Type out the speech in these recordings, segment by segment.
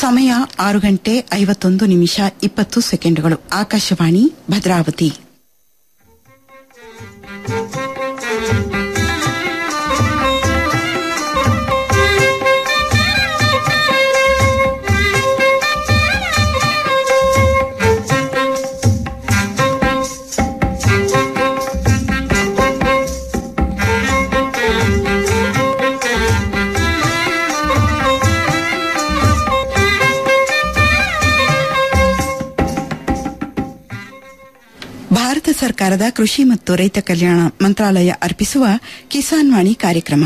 ಸಮಯ ಆರು ಗಂಟೆ ಐವತ್ತೊಂದು ನಿಮಿಷ ಇಪ್ಪತ್ತು ಸೆಕೆಂಡುಗಳು ಆಕಾಶವಾಣಿ ಭದ್ರಾವತಿ ಭಾರತ ಸರ್ಕಾರದ ಕೃಷಿ ಮತ್ತು ರೈತ ಕಲ್ಯಾಣ ಮಂತ್ರಾಲಯ ಅರ್ಪಿಸುವ ಕಿಸಾನ್ ವಾಣಿ ಕಾರ್ಯಕ್ರಮ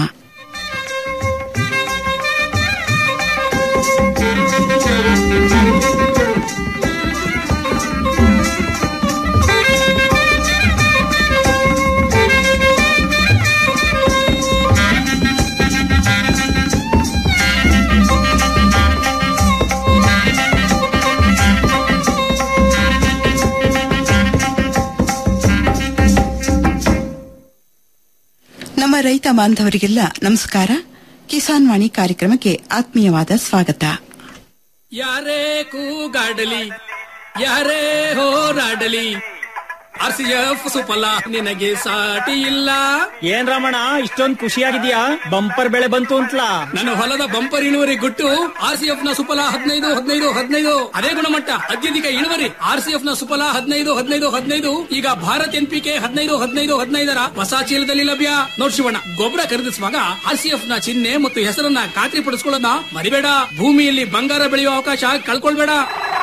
ನಮ್ಮ ರೈತ ಬಾಂಧವರಿಗೆಲ್ಲ ನಮಸ್ಕಾರ ಕಿಸಾನ್ ವಾಣಿ ಕಾರ್ಯಕ್ರಮಕ್ಕೆ ಆತ್ಮೀಯವಾದ ಸ್ವಾಗತ ಯಾರೇ ಕೂಗಾಡಲಿ ಯಾರೇ ಹೋರಾಡಲಿ ಆರ್ ಸಿ ಎಫ್ ಸುಫಲ ನಿನಗೆ ಸಾಟಿ ಇಲ್ಲ ಏನ್ ರಮಣ ಇಷ್ಟೊಂದ್ ಖುಷಿಯಾಗಿದ್ಯಾ ಬಂಪರ್ ಬೆಳೆ ಬಂತು ಅಂತ್ಲಾ ನನ್ನ ಹೊಲದ ಬಂಪರ್ ಇಳುವರಿ ಗುಟ್ಟು ಆರ್ ಸಿ ಎಫ್ ನ ಸುಫಲ ಹದಿನೈದು ಹದಿನೈದು ಹದಿನೈದು ಅದೇ ಗುಣಮಟ್ಟ ಅತ್ಯಧಿಕ ಇಳುವರಿ ಆರ್ ಸಿ ಎಫ್ ನ ಸುಫಲ ಹದಿನೈದು ಹದಿನೈದು ಹದಿನೈದು ಈಗ ಭಾರತ್ ಎನ್ ಪಿ ಕೆ ಹದಿನೈದು ಹದಿನೈದು ಹದಿನೈದರ ಹೊಸ ಚೀಲದಲ್ಲಿ ಲಭ್ಯ ನೋಡ್ ಶಿವಣ್ಣ ಗೊಬ್ಬರ ಖರೀದಿಸುವಾಗ ಆರ್ ಸಿ ಎಫ್ ನ ಚಿಹ್ನೆ ಮತ್ತು ಹೆಸರನ್ನ ಖಾತ್ರಿ ಪಡಿಸ್ಕೊಳ್ಳೋದನ್ನ ಮರಿಬೇಡ ಭೂಮಿಯಲ್ಲಿ ಬಂಗಾರ ಬೆಳೆಯುವ ಅವಕಾಶ ಕಳ್ಕೊಳ್ಬೇಡ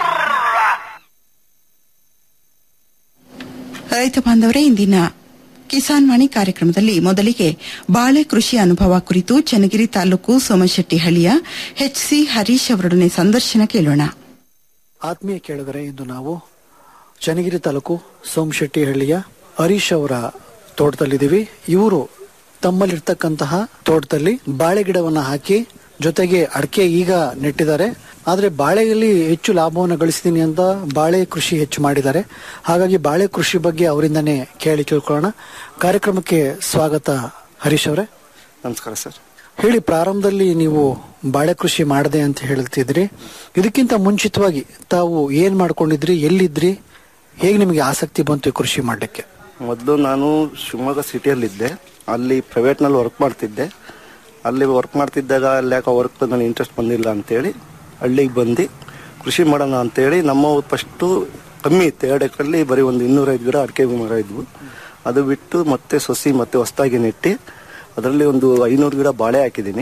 ರೈತ ಬಾಂಧವರೇ ಇಂದಿನ ಕಿಸಾನ್ ವಾಣಿ ಕಾರ್ಯಕ್ರಮದಲ್ಲಿ ಮೊದಲಿಗೆ ಬಾಳೆ ಕೃಷಿ ಅನುಭವ ಕುರಿತು ಚನ್ನಗಿರಿ ತಾಲೂಕು ಸೋಮಶೆಟ್ಟಿಹಳ್ಳಿಯ ಎಚ್ಸಿ ಹರೀಶ್ ಅವರೊಡನೆ ಸಂದರ್ಶನ ಕೇಳೋಣ ಆತ್ಮೀಯ ಕೇಳಿದರೆ ಇಂದು ನಾವು ಚನ್ನಗಿರಿ ತಾಲೂಕು ಸೋಮಶೆಟ್ಟಿಹಳ್ಳಿಯ ಹರೀಶ್ ಅವರ ತೋಟದಲ್ಲಿದ್ದೀವಿ ಇವರು ತಮ್ಮಲ್ಲಿರ್ತಕ್ಕಂತಹ ತೋಟದಲ್ಲಿ ಬಾಳೆ ಗಿಡವನ್ನ ಹಾಕಿ ಜೊತೆಗೆ ಅಡಿಕೆ ಈಗ ನೆಟ್ಟಿದ್ದಾರೆ ಆದ್ರೆ ಬಾಳೆಯಲ್ಲಿ ಹೆಚ್ಚು ಲಾಭವನ್ನು ಗಳಿಸಿದ್ದೀನಿ ಅಂತ ಬಾಳೆ ಕೃಷಿ ಹೆಚ್ಚು ಮಾಡಿದ್ದಾರೆ ಹಾಗಾಗಿ ಬಾಳೆ ಕೃಷಿ ಬಗ್ಗೆ ಅವರಿಂದನೇ ಕೇಳಿ ತಿಳ್ಕೊಳ್ಳೋಣ ಕಾರ್ಯಕ್ರಮಕ್ಕೆ ಸ್ವಾಗತ ಹರೀಶ್ ಅವರೇ ನಮಸ್ಕಾರ ಸರ್ ಹೇಳಿ ಪ್ರಾರಂಭದಲ್ಲಿ ನೀವು ಬಾಳೆ ಕೃಷಿ ಮಾಡದೆ ಅಂತ ಹೇಳ್ತಿದ್ರಿ ಇದಕ್ಕಿಂತ ಮುಂಚಿತವಾಗಿ ತಾವು ಏನ್ ಮಾಡ್ಕೊಂಡಿದ್ರಿ ಎಲ್ಲಿದ್ರಿ ಹೇಗೆ ನಿಮಗೆ ಆಸಕ್ತಿ ಬಂತು ಈ ಕೃಷಿ ಮಾಡ್ಲಿಕ್ಕೆ ಮೊದಲು ನಾನು ಶಿವಮೊಗ್ಗ ಸಿಟಿಯಲ್ಲಿದ್ದೆ ಅಲ್ಲಿ ಪ್ರೈವೇಟ್ನಲ್ಲಿ ವರ್ಕ್ ಮಾಡ್ತಿದ್ದೆ ಅಲ್ಲಿ ವರ್ಕ್ ಮಾಡ್ತಿದ್ದಾಗ ಅಲ್ಲಿ ಯಾಕೆ ವರ್ಕ್ ನನಗೆ ಇಂಟ್ರೆಸ್ಟ್ ಬಂದಿಲ್ಲ ಅಂತೇಳಿ ಹಳ್ಳಿಗೆ ಬಂದು ಕೃಷಿ ಮಾಡೋಣ ಅಂತೇಳಿ ನಮ್ಮ ಫಸ್ಟು ಕಮ್ಮಿ ಇತ್ತು ಎರಡು ಎಕರೆಲ್ಲಿ ಬರೀ ಒಂದು ಇನ್ನೂರೈದು ಗಿಡ ಅಡಿಕೆ ಮರ ಇದ್ವು ಅದು ಬಿಟ್ಟು ಮತ್ತೆ ಸೊಸಿ ಮತ್ತೆ ಹೊಸದಾಗಿ ನೆಟ್ಟಿ ಅದರಲ್ಲಿ ಒಂದು ಐನೂರು ಗಿಡ ಬಾಳೆ ಹಾಕಿದ್ದೀನಿ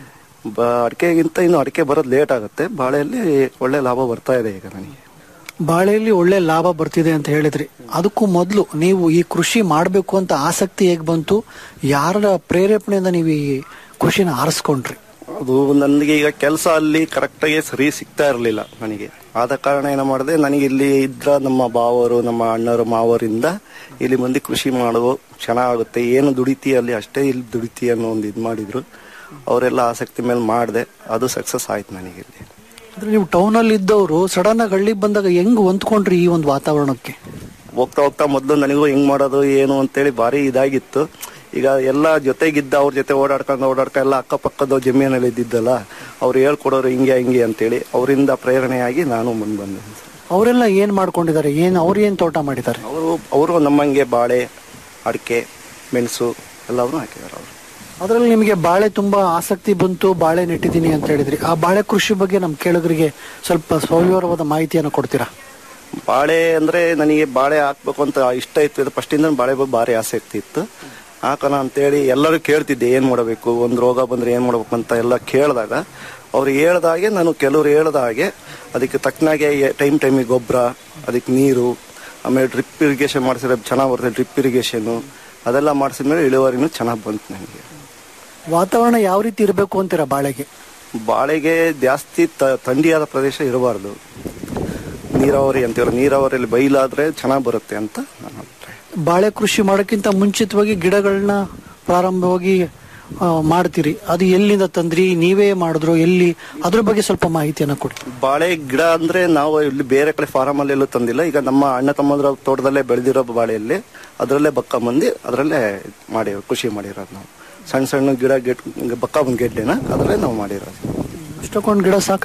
ಬ ಅಡಿಕೆಗಿಂತ ಇನ್ನು ಅಡಿಕೆ ಬರೋದು ಲೇಟ್ ಆಗುತ್ತೆ ಬಾಳೆಯಲ್ಲಿ ಒಳ್ಳೆ ಲಾಭ ಬರ್ತಾ ಇದೆ ಈಗ ನನಗೆ ಬಾಳೆಯಲ್ಲಿ ಒಳ್ಳೆ ಲಾಭ ಬರ್ತಿದೆ ಅಂತ ಹೇಳಿದ್ರಿ ಅದಕ್ಕೂ ಮೊದಲು ನೀವು ಈ ಕೃಷಿ ಮಾಡಬೇಕು ಅಂತ ಆಸಕ್ತಿ ಹೇಗೆ ಬಂತು ಯಾರ ಪ್ರೇರೇಪಣೆಯಿಂದ ನೀವು ಈ ಕೃಷಿನ ಆರಿಸ್ಕೊಂಡ್ರಿ ಅದು ನನಗೆ ಈಗ ಕೆಲಸ ಅಲ್ಲಿ ಕರೆಕ್ಟಾಗಿ ಸರಿ ಸಿಗ್ತಾ ಇರಲಿಲ್ಲ ನನಗೆ ಆದ ಕಾರಣ ಏನು ಮಾಡಿದೆ ನನಗೆ ಇಲ್ಲಿ ಇದ್ರ ನಮ್ಮ ಬಾವರು ನಮ್ಮ ಅಣ್ಣರು ಮಾವರಿಂದ ಇಲ್ಲಿ ಮಂದಿ ಕೃಷಿ ಮಾಡುವ ಚೆನ್ನಾಗುತ್ತೆ ಏನು ದುಡಿತಿ ಅಲ್ಲಿ ಅಷ್ಟೇ ಇಲ್ಲಿ ದುಡಿತಿ ಅನ್ನೋ ಒಂದು ಇದು ಮಾಡಿದ್ರು ಅವರೆಲ್ಲ ಆಸಕ್ತಿ ಮೇಲೆ ಮಾಡಿದೆ ಅದು ಸಕ್ಸಸ್ ಆಯ್ತು ನನಗೆ ಇಲ್ಲಿ ಅಂದ್ರೆ ನೀವು ಟೌನ್ ಅಲ್ಲಿ ಇದ್ದವರು ಸಡನ್ ಆಗಿ ಹಳ್ಳಿಗೆ ಬಂದಾಗ ಹೆಂಗ್ ಹೊಂದ್ಕೊಂಡ್ರಿ ಈ ಒಂದು ವಾತಾವರಣಕ್ಕೆ ಹೋಗ್ತಾ ಹೋಗ್ತಾ ಮೊದಲು ನನಗೂ ಹೆಂಗ್ ಮಾಡೋದು ಏನು ಅಂತೇಳಿ ಭಾರಿ ಇದಾಗಿತ್ತು ಈಗ ಎಲ್ಲ ಜೊತೆಗಿದ್ದ ಅವ್ರ ಜೊತೆ ಓಡಾಡ್ಕೊಂಡು ಓಡಾಡ್ಕೊಂಡು ಎಲ್ಲ ಅಕ್ಕಪಕ್ಕದ ಜಮೀನಲ್ಲಿ ಇದ್ದಿದ್ದಲ್ಲ ಅವ್ರು ಹೇಳ್ಕೊಡೋರು ಹಿಂಗೆ ಹಿಂಗೆ ಅಂತೇಳಿ ಅವರಿಂದ ಪ್ರೇರಣೆಯಾಗಿ ನಾನು ಮುಂದೆ ಬಂದೆ ಅವರೆಲ್ಲ ಏನ್ ಮಾಡ್ಕೊಂಡಿದ್ದಾರೆ ಏನ್ ಅವ್ರು ಏನ್ ತೋಟ ಮಾಡಿದ್ದಾರೆ ಅವರು ಅವರು ನಮ್ಮಂಗೆ ಬಾಳೆ ಅಡಿಕೆ ಮೆಣಸು ಎಲ್ಲವನ್ನೂ ಹಾಕಿದ್ದಾರೆ ಅವರು ಅದರಲ್ಲಿ ನಿಮಗೆ ಬಾಳೆ ತುಂಬಾ ಆಸಕ್ತಿ ಬಂತು ಬಾಳೆ ನೆಟ್ಟಿದ್ದೀನಿ ಅಂತ ಹೇಳಿದ್ರಿ ಆ ಬಾಳೆ ಕೃಷಿ ಬಗ್ಗೆ ನಮ್ ಕೇಳುಗರಿಗೆ ಸ್ವಲ್ಪ ಸವಿವರವಾದ ಮಾಹಿತಿಯನ್ನು ಕೊಡ್ತೀರಾ ಬಾಳೆ ಅಂದ್ರೆ ನನಗೆ ಬಾಳೆ ಹಾಕ್ಬೇಕು ಅಂತ ಇಷ್ಟ ಇತ್ತು ಫಸ್ಟಿಂದ ಬಾಳೆ ಬಗ್ಗೆ ಭಾರಿ ಆಸಕ್ತಿ ಇತ್ತು ಹಾಕೋಣ ಅಂತೇಳಿ ಎಲ್ಲರೂ ಕೇಳ್ತಿದ್ದೆ ಏನ್ ಮಾಡಬೇಕು ಒಂದು ರೋಗ ಬಂದ್ರೆ ಏನ್ ಮಾಡ್ಬೇಕು ಅಂತ ಎಲ್ಲ ಕೇಳಿದಾಗ ಅವ್ರು ಹೇಳ್ದಾಗೆ ನಾನು ಕೆಲವ್ರು ಹೇಳ್ದಾಗೆ ಅದಕ್ಕೆ ತಕ್ಕನಾಗೆ ಟೈಮ್ ಟೈಮಿಗೆ ಗೊಬ್ಬರ ಅದಕ್ಕೆ ನೀರು ಆಮೇಲೆ ಡ್ರಿಪ್ ಇರಿಗೇಷನ್ ಮಾಡಿಸಿದ್ರೆ ಚೆನ್ನಾಗಿ ಬರುತ್ತೆ ಡ್ರಿಪ್ ಇರಿಗೇಷನ್ ಅದೆಲ್ಲ ಮಾಡಿಸಿದ್ಮೇಲೆ ಇಳುವರಿನೂ ಚೆನ್ನಾಗಿ ಬಂತು ನನಗೆ ವಾತಾವರಣ ಯಾವ ರೀತಿ ಇರಬೇಕು ಅಂತೀರಾ ಬಾಳೆಗೆ ಬಾಳೆಗೆ ಜಾಸ್ತಿ ತ- ಥಂಡಿಯಾದ ಪ್ರದೇಶ ಇರಬಾರ್ದು ನೀರಾವರಿ ಅಂತೀವಲ್ಲ ನೀರಾವರಿಯಲ್ಲಿ ಬೈಲಾದ್ರೆ ಚೆನ್ನಾಗಿ ಬರುತ್ತೆ ಅಂತ ನನ್ನ ಅಭಿಪ್ರಾಯ ಬಾಳೆ ಕೃಷಿ ಮಾಡೋಕ್ಕಿಂತ ಮುಂಚಿತವಾಗಿ ಗಿಡಗಳನ್ನ ಪ್ರಾರಂಭವಾಗಿ ಆ, ಮಾಡ್ತೀರಿ ಅದು ಎಲ್ಲಿಂದ ತಂದ್ರಿ ನೀವೇ ಮಾಡಿದ್ರು ಎಲ್ಲಿ ಅದ್ರ ಬಗ್ಗೆ ಸ್ವಲ್ಪ ಮಾಹಿತಿಯನ್ನ ಕೊಡಿ ಬಾಳೆ ಗಿಡ ಅಂದ್ರೆ ನಾವು ಇಲ್ಲಿ ಬೇರೆ ಕಡೆ ಫಾರಂ ಅಲ್ಲಿ ಎಲ್ಲೂ ತಂದಿಲ್ಲ ಈಗ ನಮ್ಮ ಅಣ್ಣ ತಮ್ಮಂದ್ರ ತೋಟದಲ್ಲೇ ಬೆಳೆದಿರೋ ಬಾಳೆಯಲ್ಲಿ ಅದರಲ್ಲೇ ಬಕ್ಕ ಮಂದಿ ಅದರಲ್ಲೇ ಮಾಡಿ ಕೃಷಿ ಮಾಡಿರೋದು ನಾವು ಸಣ್ಣ ಸಣ್ಣ ಗಿಡ ಗೆಟ್ ಬಕ್ಕ ಬಂದ್ ಗೆಡ್ಡೆನ ಅದರಲ್ಲೇ ನಾವು ಮಾಡಿರೋದು ಅಷ್ಟಕ್ಕೊಂದು ಗಿಡ ಸಾಕಾಯ್ತಾ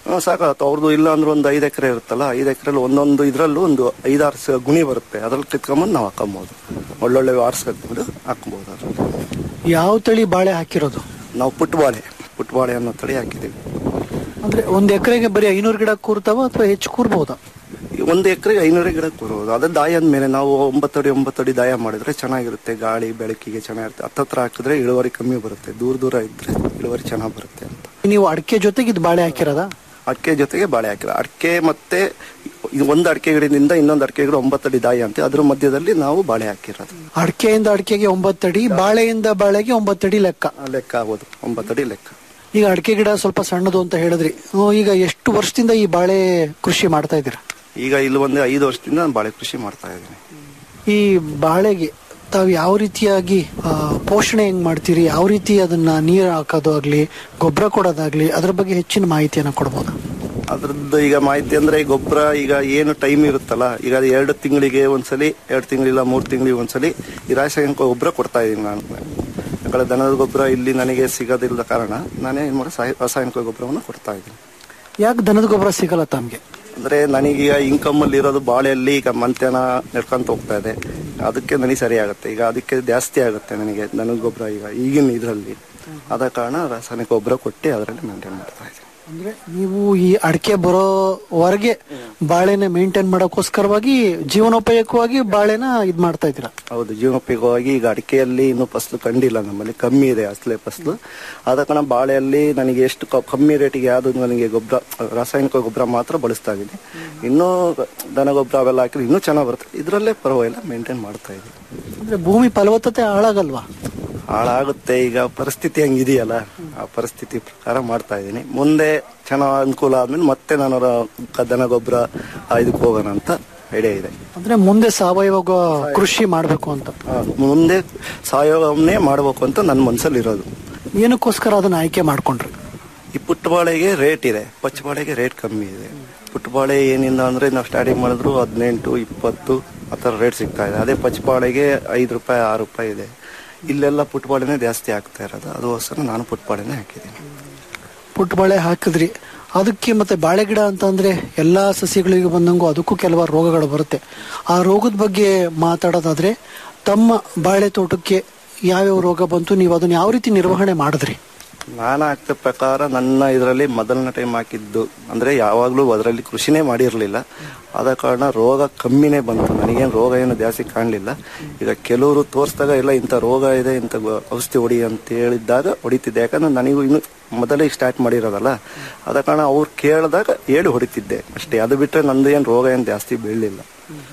ಹ್ಮ್, ಸಾಕಾಗುತ್ತೆ ಅವ್ರದ್ದು ಇಲ್ಲ ಅಂದ್ರೆ ಒಂದು ಐದು ಎಕರೆ ಇರುತ್ತಲ್ಲ ಐದು ಎಕರೆಲಿ ಒಂದೊಂದು ಇದರಲ್ಲೂ ಒಂದು ಐದಾರು ಸ ಗುಣಿ ಬರುತ್ತೆ ಅದ್ರಲ್ಲಿ ಕಿತ್ಕೊಂಬಂದು ನಾವು ಹಾಕೊಬೋದು ಒಳ್ಳೊಳ್ಳೆ ಆರಿಸ್ಕೊಂಡು ಹಾಕ್ಬೋದು ಅದ್ರಲ್ಲಿ ಯಾವ ತಳಿ ಬಾಳೆ ಹಾಕಿರೋದು ನಾವು ಪುಟ್ಬಾಳೆ ಪುಟ್ಬಾಳೆ ಅನ್ನೋ ತಳಿ ಹಾಕಿದ್ದೀವಿ ಅಂದ್ರೆ ಒಂದ್ ಎಕರೆಗೆ ಬರೀ ಐನೂರು ಗಿಡ ಕೂರ್ತಾವ ಅಥವಾ ಹೆಚ್ಚು ಕೂರ್ಬಹುದಾ ಈ ಒಂದು ಎಕರೆಗೆ ಐನೂರು ಗಿಡ ಕೂರೋದು ಅದೇ ದಾಯ ಅಂದ್ಮೇಲೆ ನಾವು ಒಂಬತ್ತಡಿ ಒಂಬತ್ತಡಿ ದಾಯ ಮಾಡಿದ್ರೆ ಚೆನ್ನಾಗಿರುತ್ತೆ ಗಾಳಿ ಬೆಳಕಿಗೆ ಚೆನ್ನಾಗಿರುತ್ತೆ ಹತ್ತತ್ರ ಹಾಕಿದ್ರೆ ಇಳುವರಿ ಕಮ್ಮಿ ಬರುತ್ತೆ ದೂರ ದೂರ ಇದ್ರೆ ಇಳುವರಿ ಚೆನ್ನಾಗಿ ಬರುತ್ತೆ ಅಂತ ನೀವು ಅಡಿಕೆ ಜೊತೆಗೆ ಇದು ಬಾಳೆ ಹಾಕಿರೋದಾ ಅಡಿಕೆ ಜೊತೆಗೆ ಬಾಳೆ ಹಾಕಿಲ್ಲ ಅಡಿಕೆ ಮತ್ತೆ ಇದು ಒಂದು ಅಡಿಕೆ ಗಿಡದಿಂದ ಇನ್ನೊಂದು ಅಡಿಕೆ ಗಿಡ ಒಂಬತ್ತಡಿ ದಾಯ ಅಂತ ಅದ್ರ ಮಧ್ಯದಲ್ಲಿ ನಾವು ಬಾಳೆ ಹಾಕಿರೋದು ಅಡಿಕೆಯಿಂದ ಅಡಿಕೆಗೆ ಒಂಬತ್ತಡಿ ಬಾಳೆಯಿಂದ ಬಾಳೆಗೆ ಒಂಬತ್ತಡಿ ಲೆಕ್ಕ ಆ ಲೆಕ್ಕ ಆಗೋದು ಒಂಬತ್ತಡಿ ಲೆಕ್ಕ ಈಗ ಅಡಿಕೆ ಗಿಡ ಸ್ವಲ್ಪ ಸಣ್ಣದು ಅಂತ ಹೇಳಿದ್ರಿ ಹ್ಮ್, ಈಗ ಎಷ್ಟು ವರ್ಷದಿಂದ ಈ ಬಾಳೆ ಕೃಷಿ ಮಾಡ್ತಾ ಇದ್ದೀರಾ ಈಗ ಇಲ್ಲಿ ಒಂದು ಐದು ವರ್ಷದಿಂದ ನಾನು ಬಾಳೆ ಕೃಷಿ ಮಾಡ್ತಾ ಇದ್ದೀನಿ ಈ ಬಾಳೆಗೆ ತಾವು ಯಾವ ರೀತಿಯಾಗಿ ಆ, ಪೋಷಣೆ ಹೆಂಗ್ ಮಾಡ್ತೀರಿ ಯಾವ ರೀತಿ ಅದನ್ನ ನೀರು ಹಾಕೋದು ಆಗ್ಲಿ ಗೊಬ್ಬರ ಕೊಡೋದಾಗ್ಲಿ ಅದ್ರ ಬಗ್ಗೆ ಹೆಚ್ಚಿನ ಮಾಹಿತಿಯನ್ನ ಕೊಡ್ಬೋದಾ ಅದ್ರದ್ದು ಈಗ ಮಾಹಿತಿ ಅಂದ್ರೆ ಈ ಗೊಬ್ಬರ ಈಗ ಏನು ಟೈಮ್ ಇರುತ್ತಲ್ಲ ಈಗ ಅದು ಎರಡು ತಿಂಗಳಿಗೆ ಒಂದ್ಸಲಿ ಎರಡು ತಿಂಗಳಿಲ್ಲ ಮೂರು ತಿಂಗಳಿಗೆ ಒಂದ್ಸಲಿ ಈ ರಾಸಾಯನಿಕ ಗೊಬ್ಬರ ಕೊಡ್ತಾ ಇದ್ದೀನಿ ನಾನು ಯಾಕಂದ್ರೆ ದನದ ಗೊಬ್ಬರ ಇಲ್ಲಿ ನನಗೆ ಸಿಗೋದಿಲ್ಲದ ಕಾರಣ ನಾನೇ ಏನ್ ಮಾಡೋ ರಾಸಾಯನಿಕ ಗೊಬ್ಬರವನ್ನು ಕೊಡ್ತಾ ಇದ್ದೀನಿ ಯಾಕೆ ದನದ ಗೊಬ್ಬರ ಸಿಗಲ್ಲ ತಮ್ಗೆ ಅಂದ್ರೆ ನನಗೀಗ ಇನ್ಕಮ್ ಅಲ್ಲಿ ಇರೋದು ಬಾಳೆಯಲ್ಲಿ ಈಗ ಮಂತ್ಯಾನ ನಡ್ಕೊಂತ ಹೋಗ್ತಾ ಇದೆ ಅದಕ್ಕೆ ನನಗೆ ಸರಿ ಆಗುತ್ತೆ ಈಗ ಅದಕ್ಕೆ ಜಾಸ್ತಿ ಆಗುತ್ತೆ ನನಗೆ ದನದ ಗೊಬ್ಬರ ಈಗ ಈಗಿನ ಇದರಲ್ಲಿ ಆದ ಕಾರಣ ರಾಸಾಯನಿಕ ಗೊಬ್ಬರ ಕೊಟ್ಟು ಅದರಲ್ಲಿ ಮೇಂಟೈನ್ ಮಾಡ್ತಾ ಇದ್ದೀನಿ ಅಂದ್ರೆ ನೀವು ಈ ಅಡಿಕೆ ಬರೋವರೆಗೆ ಬಾಳೆನ ಮೇಂಟೈನ್ ಮಾಡೋಕ್ಕೋಸ್ಕರವಾಗಿ ಜೀವನೋಪಯೋಗವಾಗಿ ಬಾಳೆನ ಇದ್ ಮಾಡ್ತಾ ಇದ್ದೀರಾ ಹೌದು ಜೀವನೋಪಯೋಗವಾಗಿ ಈಗ ಅಡಿಕೆಯಲ್ಲಿ ಇನ್ನೂ ಫಸಲು ಕಂಡಿಲ್ಲ ನಮ್ಮಲ್ಲಿ ಕಮ್ಮಿ ಇದೆ ಅಸಲೆ ಫಸಲು ಆದ ಕಾರಣ ಬಾಳೆಯಲ್ಲಿ ನನಗೆ ಎಷ್ಟು ಕ- ಕಮ್ಮಿ ರೇಟಿಗೆ ಯಾವುದು ನನಗೆ ಗೊಬ್ಬರ ರಾಸಾಯನಿಕ ಗೊಬ್ಬರ ಮಾತ್ರ ಬಳಸ್ತಾ ಇದ್ದೀನಿ ಇನ್ನೂ ದನ ಗೊಬ್ಬರ ಅವೆಲ್ಲ ಹಾಕಿದ್ರೆ ಇನ್ನೂ ಚೆನ್ನಾಗಿ ಬರುತ್ತೆ ಇದರಲ್ಲೇ ಪರವಾಗಿಲ್ಲ ಮೇಂಟೈನ್ ಮಾಡ್ತಾ ಇದ್ದೀನಿ ಅಂದ್ರೆ ಭೂಮಿ ಫಲವತ್ತತೆ ಹಾಳಾಗಲ್ವಾ ಹಾಳಾಗುತ್ತೆ ಈಗ ಪರಿಸ್ಥಿತಿ ಹಂಗಿದೆಯಲ್ಲ ಆ ಪರಿಸ್ಥಿತಿ ಪ್ರಕಾರ ಮಾಡ್ತಾ ಇದ್ದೀನಿ ಮುಂದೆ ಚೆನ್ನಾಗಿ ಅನುಕೂಲ ಆದ್ಮೇಲೆ ಮತ್ತೆ ನಾನು ರ- ಕ- ದನ ಗೊಬ್ಬರ ಇದಕ್ಕೆ ಹೋಗೋಣ ಅಂತ ಐಡಿಯಾ ಇದೆ ಅಂದ್ರೆ ಮುಂದೆ ಸಾವಯವ ಗೊ- ಕೃಷಿ ಮಾಡ್ಬೇಕು ಅಂತ ಆ, ಮುಂದೆ ಸಾವಯವನ್ನೇ ಮಾಡಬೇಕು ಅಂತ ನನ್ನ ಮನಸ್ಸಲ್ಲಿ ಇರೋದು ಏನಕ್ಕೋಸ್ಕರ ಅದನ್ನ ಆಯ್ಕೆ ಮಾಡ್ಕೊಂಡ್ರಿ ಈ ಪುಟ್ಟಬಾಳೆಗೆ ರೇಟ್ ಇದೆ ಪಚ್ಚಬಾಳೆಗೆ ರೇಟ್ ಕಮ್ಮಿ ಇದೆ ಪುಟ್ಟಬಾಳೆ ಏನಿಲ್ಲ ಅಂದ್ರೆ ನಾವು ಸ್ಟಾರ್ಟಿಂಗ್ ಮಾಡಿದ್ರು ಹದಿನೆಂಟು ಇಪ್ಪತ್ತು ಆ ಥರ ರೇಟ್ ಸಿಗ್ತಾ ಇದೆ ಅದೇ ಪಚ್ಚಬಾಳೆಗೆ ಐದು ರೂಪಾಯಿ ಆರು ರೂಪಾಯಿ ಇದೆ ಇಲ್ಲೆಲ್ಲ ಪುಟ್ಟಬಾಳೆನೇ ಜಾಸ್ತಿ ಆಗ್ತಾ ಇರೋದು ಅದಕ್ಕೋಸ್ಕರ ನಾನು ಪುಟ್ಟಬಾಳೆನೇ ಹಾಕಿದ್ದೀನಿ ಪುಟ್ಟ ಬಾಳೆ ಹಾಕಿದ್ರಿ ಅದಕ್ಕೆ ಮತ್ತೆ ಬಾಳೆ ಗಿಡ ಅಂತಂದ್ರೆ ಎಲ್ಲಾ ಸಸ್ಯಗಳಿಗೆ ಬಂದಂಗೂ ಅದಕ್ಕೂ ಕೆಲವಾರು ರೋಗಗಳು ಬರುತ್ತೆ ಆ ರೋಗದ ಬಗ್ಗೆ ಮಾತಾಡೋದಾದ್ರೆ ತಮ್ಮ ಬಾಳೆ ತೋಟಕ್ಕೆ ಯಾವ್ಯಾವ ರೋಗ ಬಂತು ನೀವು ಅದನ್ನ ಯಾವ ರೀತಿ ನಿರ್ವಹಣೆ ಮಾಡಿದ್ರಿ ನಾನು ಹಾಕಿದ ಪ್ರಕಾರ ನನ್ನ ಇದರಲ್ಲಿ ಮೊದಲನೇ ಟೈಮ್ ಹಾಕಿದ್ದು ಅಂದ್ರೆ ಯಾವಾಗಲೂ ಅದರಲ್ಲಿ ಕೃಷಿನೇ ಮಾಡಿರಲಿಲ್ಲ ಆದ ಕಾರಣ ರೋಗ ಕಮ್ಮಿನೇ ಬಂತು ನನಗೇನು ರೋಗ ಏನು ಜಾಸ್ತಿ ಕಾಣಲಿಲ್ಲ ಈಗ ಕೆಲವರು ತೋರಿಸಿದಾಗ ಇಲ್ಲ ಇಂಥ ರೋಗ ಇದೆ ಇಂಥ ಗೊ- ಔಷಧಿ ಹೊಡಿ ಅಂತ ಹೇಳಿದ್ದಾಗ ಹೊಡಿತಿದ್ದೆ ಯಾಕಂದ್ರೆ ನನಗೂ ಇನ್ನು ಮೊದಲೇ ಸ್ಟಾರ್ಟ್ ಮಾಡಿರೋದಲ್ಲ ಆದ ಕಾರಣ ಅವ್ರು ಕೇಳಿದಾಗ ಹೇಳಿ ಹೊಡಿತಿದ್ದೆ ಅಷ್ಟೇ ಅದು ಬಿಟ್ಟರೆ ನಂದು ಏನು ರೋಗ ಏನು ಜಾಸ್ತಿ ಬೀಳಲಿಲ್ಲ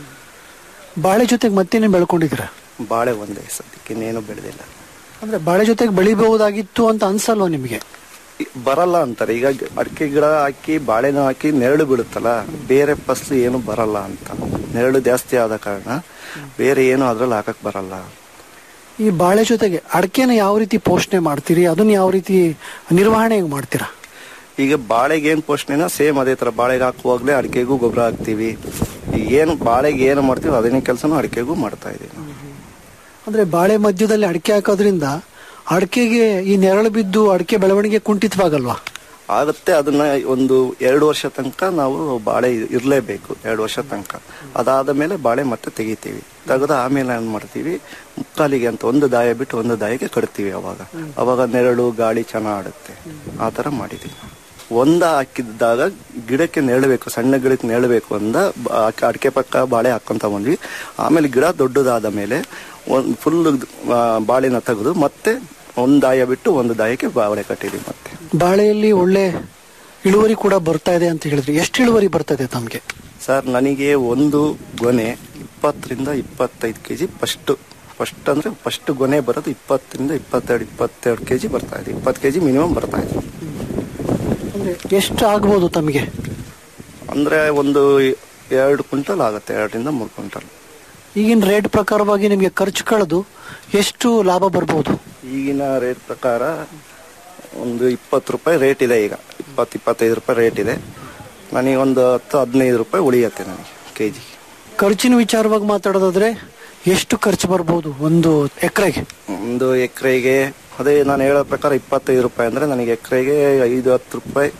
ಬಾಳೆ ಜೊತೆಗೆ ಮತ್ತೇನೇ ಬೆಳ್ಕೊಂಡಿದ್ದೀರಾ ಬಾಳೆ ಒಂದೇ ಸದ್ಯಕ್ಕೆ ಇನ್ನೇನು ಬೆಳೆದಿಲ್ಲ ಅಂದ್ರೆ ಬಾಳೆ ಜೊತೆಗೆ ಬೆಳಿಬಹುದಾಗಿತ್ತು ಅಂತ ಅನ್ಸಲ್ವಾ ನಿಮಗೆ ಬರಲ್ಲ ಅಂತಾರೆ ಈಗ ಅಡಿಕೆ ಗಿಡ ಹಾಕಿ ಬಾಳೆನೂ ಹಾಕಿ ನೆರಳು ಬೀಳುತ್ತಲ್ಲ ಬೇರೆ ಫಸಲು ಏನು ಬರಲ್ಲ ಅಂತ ನೆರಳು ಜಾಸ್ತಿ ಆದ ಕಾರಣ ಬೇರೆ ಏನು ಅದ್ರಲ್ಲಿ ಹಾಕಕ್ ಬರಲ್ಲ ಈ ಬಾಳೆ ಜೊತೆಗೆ ಅಡಕೆನ ಯಾವ ರೀತಿ ಪೋಷಣೆ ಮಾಡ್ತೀರಿ ಅದನ್ನ ಯಾವ ರೀತಿ ನಿರ್ವಹಣೆ ಹೆಂಗ್ ಮಾಡ್ತೀರಾ ಈಗ ಬಾಳೆಗೆ ಏನ್ ಪೋಷಣೆನ ಸೇಮ್ ಅದೇ ತರ ಬಾಳೆಗೆ ಹಾಕುವಾಗ್ಲೇ ಅಡಿಕೆಗೂ ಗೊಬ್ಬರ ಹಾಕ್ತಿವಿ ಈಗ ಏನು ಬಾಳೆಗೆ ಏನು ಮಾಡ್ತೀವಿ ಅದನ್ನೇ ಕೆಲಸನೂ ಅಡಿಕೆಗೂ ಮಾಡ್ತಾ ಇದೀವಿ ನಾವು. ಅಂದ್ರೆ ಬಾಳೆ ಮಧ್ಯದಲ್ಲಿ ಅಡಿಕೆ ಹಾಕೋದ್ರಿಂದ ಅಡಿಕೆಗೆ ಈ ನೆರಳು ಬಿದ್ದು ಅಡಿಕೆ ಬೆಳವಣಿಗೆ ಕುಂಠಿತವಾಗಲ್ವಾ ಆಗುತ್ತೆ ಅದನ್ನ ಒಂದು ಎರಡು ವರ್ಷ ತನಕ ನಾವು ಬಾಳೆ ಇರಲೇಬೇಕು ಎರಡು ವರ್ಷ ತನಕ ಅದಾದ ಮೇಲೆ ಬಾಳೆ ಮತ್ತೆ ತೆಗಿತೀವಿ ತೆಗೆದು ಆಮೇಲೆ ಏನ್ ಮಾಡ್ತೀವಿ ಮುಕ್ಕಾಲಿಗೆ ಅಂತ ಒಂದು ದಾಯ ಬಿಟ್ಟು ಒಂದು ದಾಯಕ್ಕೆ ಕಟ್ತೀವಿ ಅವಾಗ ಅವಾಗ ನೆರಳು ಗಾಳಿ ಚೆನ್ನಾಗ್ ಆಡುತ್ತೆ ಆ ತರ ಮಾಡಿದೀವಿ ಒಂದ ಹಾಕಿದ್ದಾಗ ಗಿಡಕ್ಕೆ ನೆರಳಬೇಕು ಸಣ್ಣ ಗಿಡಕ್ಕೆ ನೆರಳಬೇಕು ಅಂದ ಬ- ಅಡಿಕೆ ಪಕ್ಕ ಬಾಳೆ ಹಾಕೊಂತ ಬಂದ್ವಿ ಆಮೇಲೆ ಗಿಡ ದೊಡ್ಡದಾದ ಮೇಲೆ ಒಂದು ಫುಲ್ ಬಾಳೆನ ತೆಗೆದು ಮತ್ತೆ ಒಂದು ದಾಯ ಬಿಟ್ಟು ಒಂದು ದಾಯಕ್ಕೆ ಬಾಳೆ ಕಟ್ಟಿದೀವಿ ಮತ್ತೆ ಬಾಳೆಯಲ್ಲಿ ಒಳ್ಳೆ ಇಳುವರಿ ಕೂಡ ಬರ್ತಾ ಇದೆ ಅಂತ ಹೇಳಿದ್ರಿ ಎಷ್ಟು ಇಳುವರಿ ಬರ್ತಾ ಇದೆ ತಮ್ಗೆ ಸರ್ ನನಗೆ ಒಂದು ಗೊನೆ ಇಪ್ಪತ್ತರಿಂದ ಇಪ್ಪತ್ತೈದು ಕೆ ಜಿ ಫಸ್ಟ್ ಫಸ್ಟ್ ಅಂದ್ರೆ ಫಸ್ಟ್ ಗೊನೆ ಬರೋದು ಇಪ್ಪತ್ತರಿಂದ ಇಪ್ಪತ್ತೆರಡು ಇಪ್ಪತ್ತೆರಡು ಕೆ ಜಿ ಬರ್ತಾ ಇದೆ ಇಪ್ಪತ್ತು ಕೆ ಜಿ ಮಿನಿಮಮ್ ಬರ್ತಾ ಇದೆ ಅಂದ್ರೆ ಎಷ್ಟು ಆಗ್ಬೋದು ತಮಗೆ ಅಂದ್ರೆ ಒಂದು ಎರಡು ಕ್ವಿಂಟಲ್ ಆಗುತ್ತೆ ಎರಡರಿಂದ ಮೂರು ಕ್ವಿಂಟಲ್ ಈಗಿನ ರೇಟ್ ಪ್ರಕಾರವಾಗಿ ನಿಮಗೆ ಖರ್ಚು ಕಳೆದು ಎಷ್ಟು ಲಾಭ ಬರ್ಬೋದು ಈಗಿನ ರೇಟ್ ಪ್ರಕಾರ ಒಂದು ಇಪ್ಪತ್ತು ರೂಪಾಯಿ ರೇಟ್ ಇದೆ ಈಗ ಇಪ್ಪತ್ತು ಇಪ್ಪತ್ತೈದು ರೂಪಾಯಿ ರೇಟ್ ಇದೆ ನನಗೆ ಒಂದು ಹತ್ತು ಹದಿನೈದು ರೂಪಾಯಿ ಉಳಿಯತ್ತೆ ನನಗೆ ಕೆ ಜಿ ಖರ್ಚಿನ ವಿಚಾರವಾಗಿ ಮಾತಾಡೋದಾದ್ರೆ ಎಷ್ಟು ಖರ್ಚು ಬರ್ಬೋದು ಒಂದು ಎಕರೆಗೆ ಒಂದು ಎಕರೆಗೆ ಅದೇ ನಾನು ಹೇಳೋ ಪ್ರಕಾರ ಇಪ್ಪತ್ತೈದು ರೂಪಾಯಿ ಅಂದ್ರೆ ನನಗೆ ಎಕರೆಗೆ ಐದು ಹತ್ತು ರೂಪಾಯಿ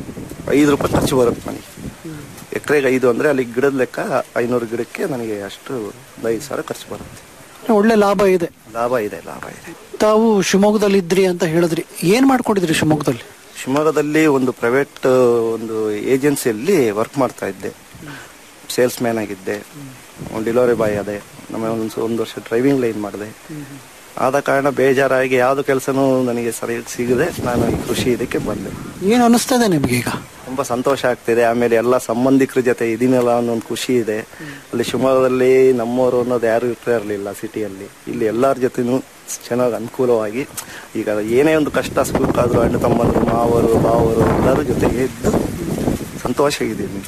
ಐದು ರೂಪಾಯಿ ಖರ್ಚು ಬರುತ್ತೆ ನನಗೆ ಎಕರೆಗೆ ಐದು ಅಂದರೆ ಅಲ್ಲಿ ಗಿಡದ ಲೆಕ್ಕ ಐನೂರು ಗಿಡಕ್ಕೆ ನನಗೆ ಅಷ್ಟು ಒಂದು ಐದು ಸಾವಿರ ಖರ್ಚು ಬರುತ್ತೆ ಒಳ್ಳೆ ಲಾಭ ಇದೆ ಲಾಭ ಇದೆ ಲಾಭ ಇದೆ ತಾವು ಶಿವಮೊಗ್ಗದಲ್ಲಿ ಇದ್ರಿ ಅಂತ ಹೇಳಿದ್ರಿ ಏನ್ ಮಾಡ್ಕೊಂಡಿದ್ರಿ ಶಿವಮೊಗ್ಗದಲ್ಲಿ ಶಿವಮೊಗ್ಗದಲ್ಲಿ ಒಂದು ಪ್ರೈವೇಟ್ ಒಂದು ಏಜೆನ್ಸಿಯಲ್ಲಿ ವರ್ಕ್ ಮಾಡ್ತಾ ಇದ್ದೆ ಸೇಲ್ಸ್ ಮ್ಯಾನ್ ಆಗಿದ್ದೆ ಒಂದು ಡೆಲಿವರಿ ಬಾಯ್ ಅದೇ ನಮ್ಮ ಒಂದು ಒಂದು ವರ್ಷ ಡ್ರೈವಿಂಗ್ ಲೈನ್ ಮಾಡಿದೆ ಆದ ಕಾರಣ ಬೇಜಾರಾಗಿ ಯಾವುದು ಕೆಲಸನೂ ನನಗೆ ಸರಿಯಾಗಿ ಸಿಗದೆ ನಾನು ಈ ಕೃಷಿ ಇದಕ್ಕೆ ಬಂದೆ ಏನ್ ಅನಿಸ್ತದೆ ನಿಮ್ಗೆ ಈಗ ತುಂಬಾ ಸಂತೋಷ ಆಗ್ತಿದೆ ಆಮೇಲೆ ಎಲ್ಲ ಸಂಬಂಧಿಕರ ಜೊತೆ ಇದೀನಲ್ಲ ಅನ್ನೋ ಒಂದು ಖುಷಿ ಇದೆ ಅಲ್ಲಿ ಶಿವಮೊಗ್ಗದಲ್ಲಿ ನಮ್ಮವರು ಅನ್ನೋದು ಯಾರು ಇರ್ತಾ ಇರಲಿಲ್ಲ ಸಿಟಿಯಲ್ಲಿ ಇಲ್ಲಿ ಎಲ್ಲರ ಜೊತೆನೂ ಚೆನ್ನಾಗಿ ಅನುಕೂಲವಾಗಿ ಈಗ ಏನೇ ಒಂದು ಕಷ್ಟ ಸುಖಕ್ಕಾದ್ರೂ ಅಣ್ಣ ತಮ್ಮಂದ್ರು ಮಾವರು ಬಾವರು ಎಲ್ಲರ ಜೊತೆಗೆ ಇದ್ದು ಸಂತೋಷವಾಗಿದ್ದೀನಿ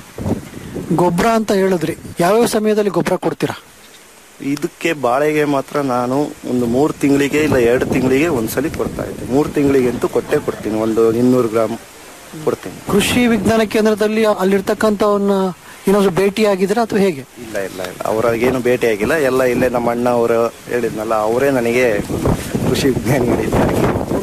ಗೊಬ್ಬರ ಅಂತ ಹೇಳಿದ್ರಿ ಯಾವ್ಯಾವ ಸಮಯದಲ್ಲಿ ಗೊಬ್ಬರ ಕೊಡ್ತೀರಾ ಇದಕ್ಕೆ ಬಾಳೆಗೆ ಮಾತ್ರ ನಾನು ಒಂದು ಮೂರು ತಿಂಗಳಿಗೆ ಇಲ್ಲ ಎರಡು ತಿಂಗಳಿಗೆ ಒಂದ್ಸಲಿ ಕೊಡ್ತಾ ಇದ್ದೆ ಮೂರು ತಿಂಗಳಿಗೆ ಅಂತೂ ಕೊಟ್ಟೆ ಕೊಡ್ತೀನಿ ಒಂದು ಇನ್ನೂರು ಗ್ರಾಮ್ ಕೊಡ್ತೀನಿ ಕೃಷಿ ವಿಜ್ಞಾನ ಕೇಂದ್ರದಲ್ಲಿ ಅಲ್ಲಿರ್ತಕ್ಕಂಥವನ್ನ ಏನಾದ್ರು ಭೇಟಿ ಆಗಿದ್ರೆ ಅಥವಾ ಹೇಗೆ ಇಲ್ಲ ಇಲ್ಲ ಇಲ್ಲ ಅವ್ರಿಗೇನು ಭೇಟಿ ಆಗಿಲ್ಲ ಎಲ್ಲ ಇಲ್ಲೇ ನಮ್ಮ ಅಣ್ಣ ಅವರು ಹೇಳಿದ್ನಲ್ಲ ಅವರೇ ನನಗೆ ಕೃಷಿ ವಿಜ್ಞಾನಿಗಳಿದ್ದಾರೆ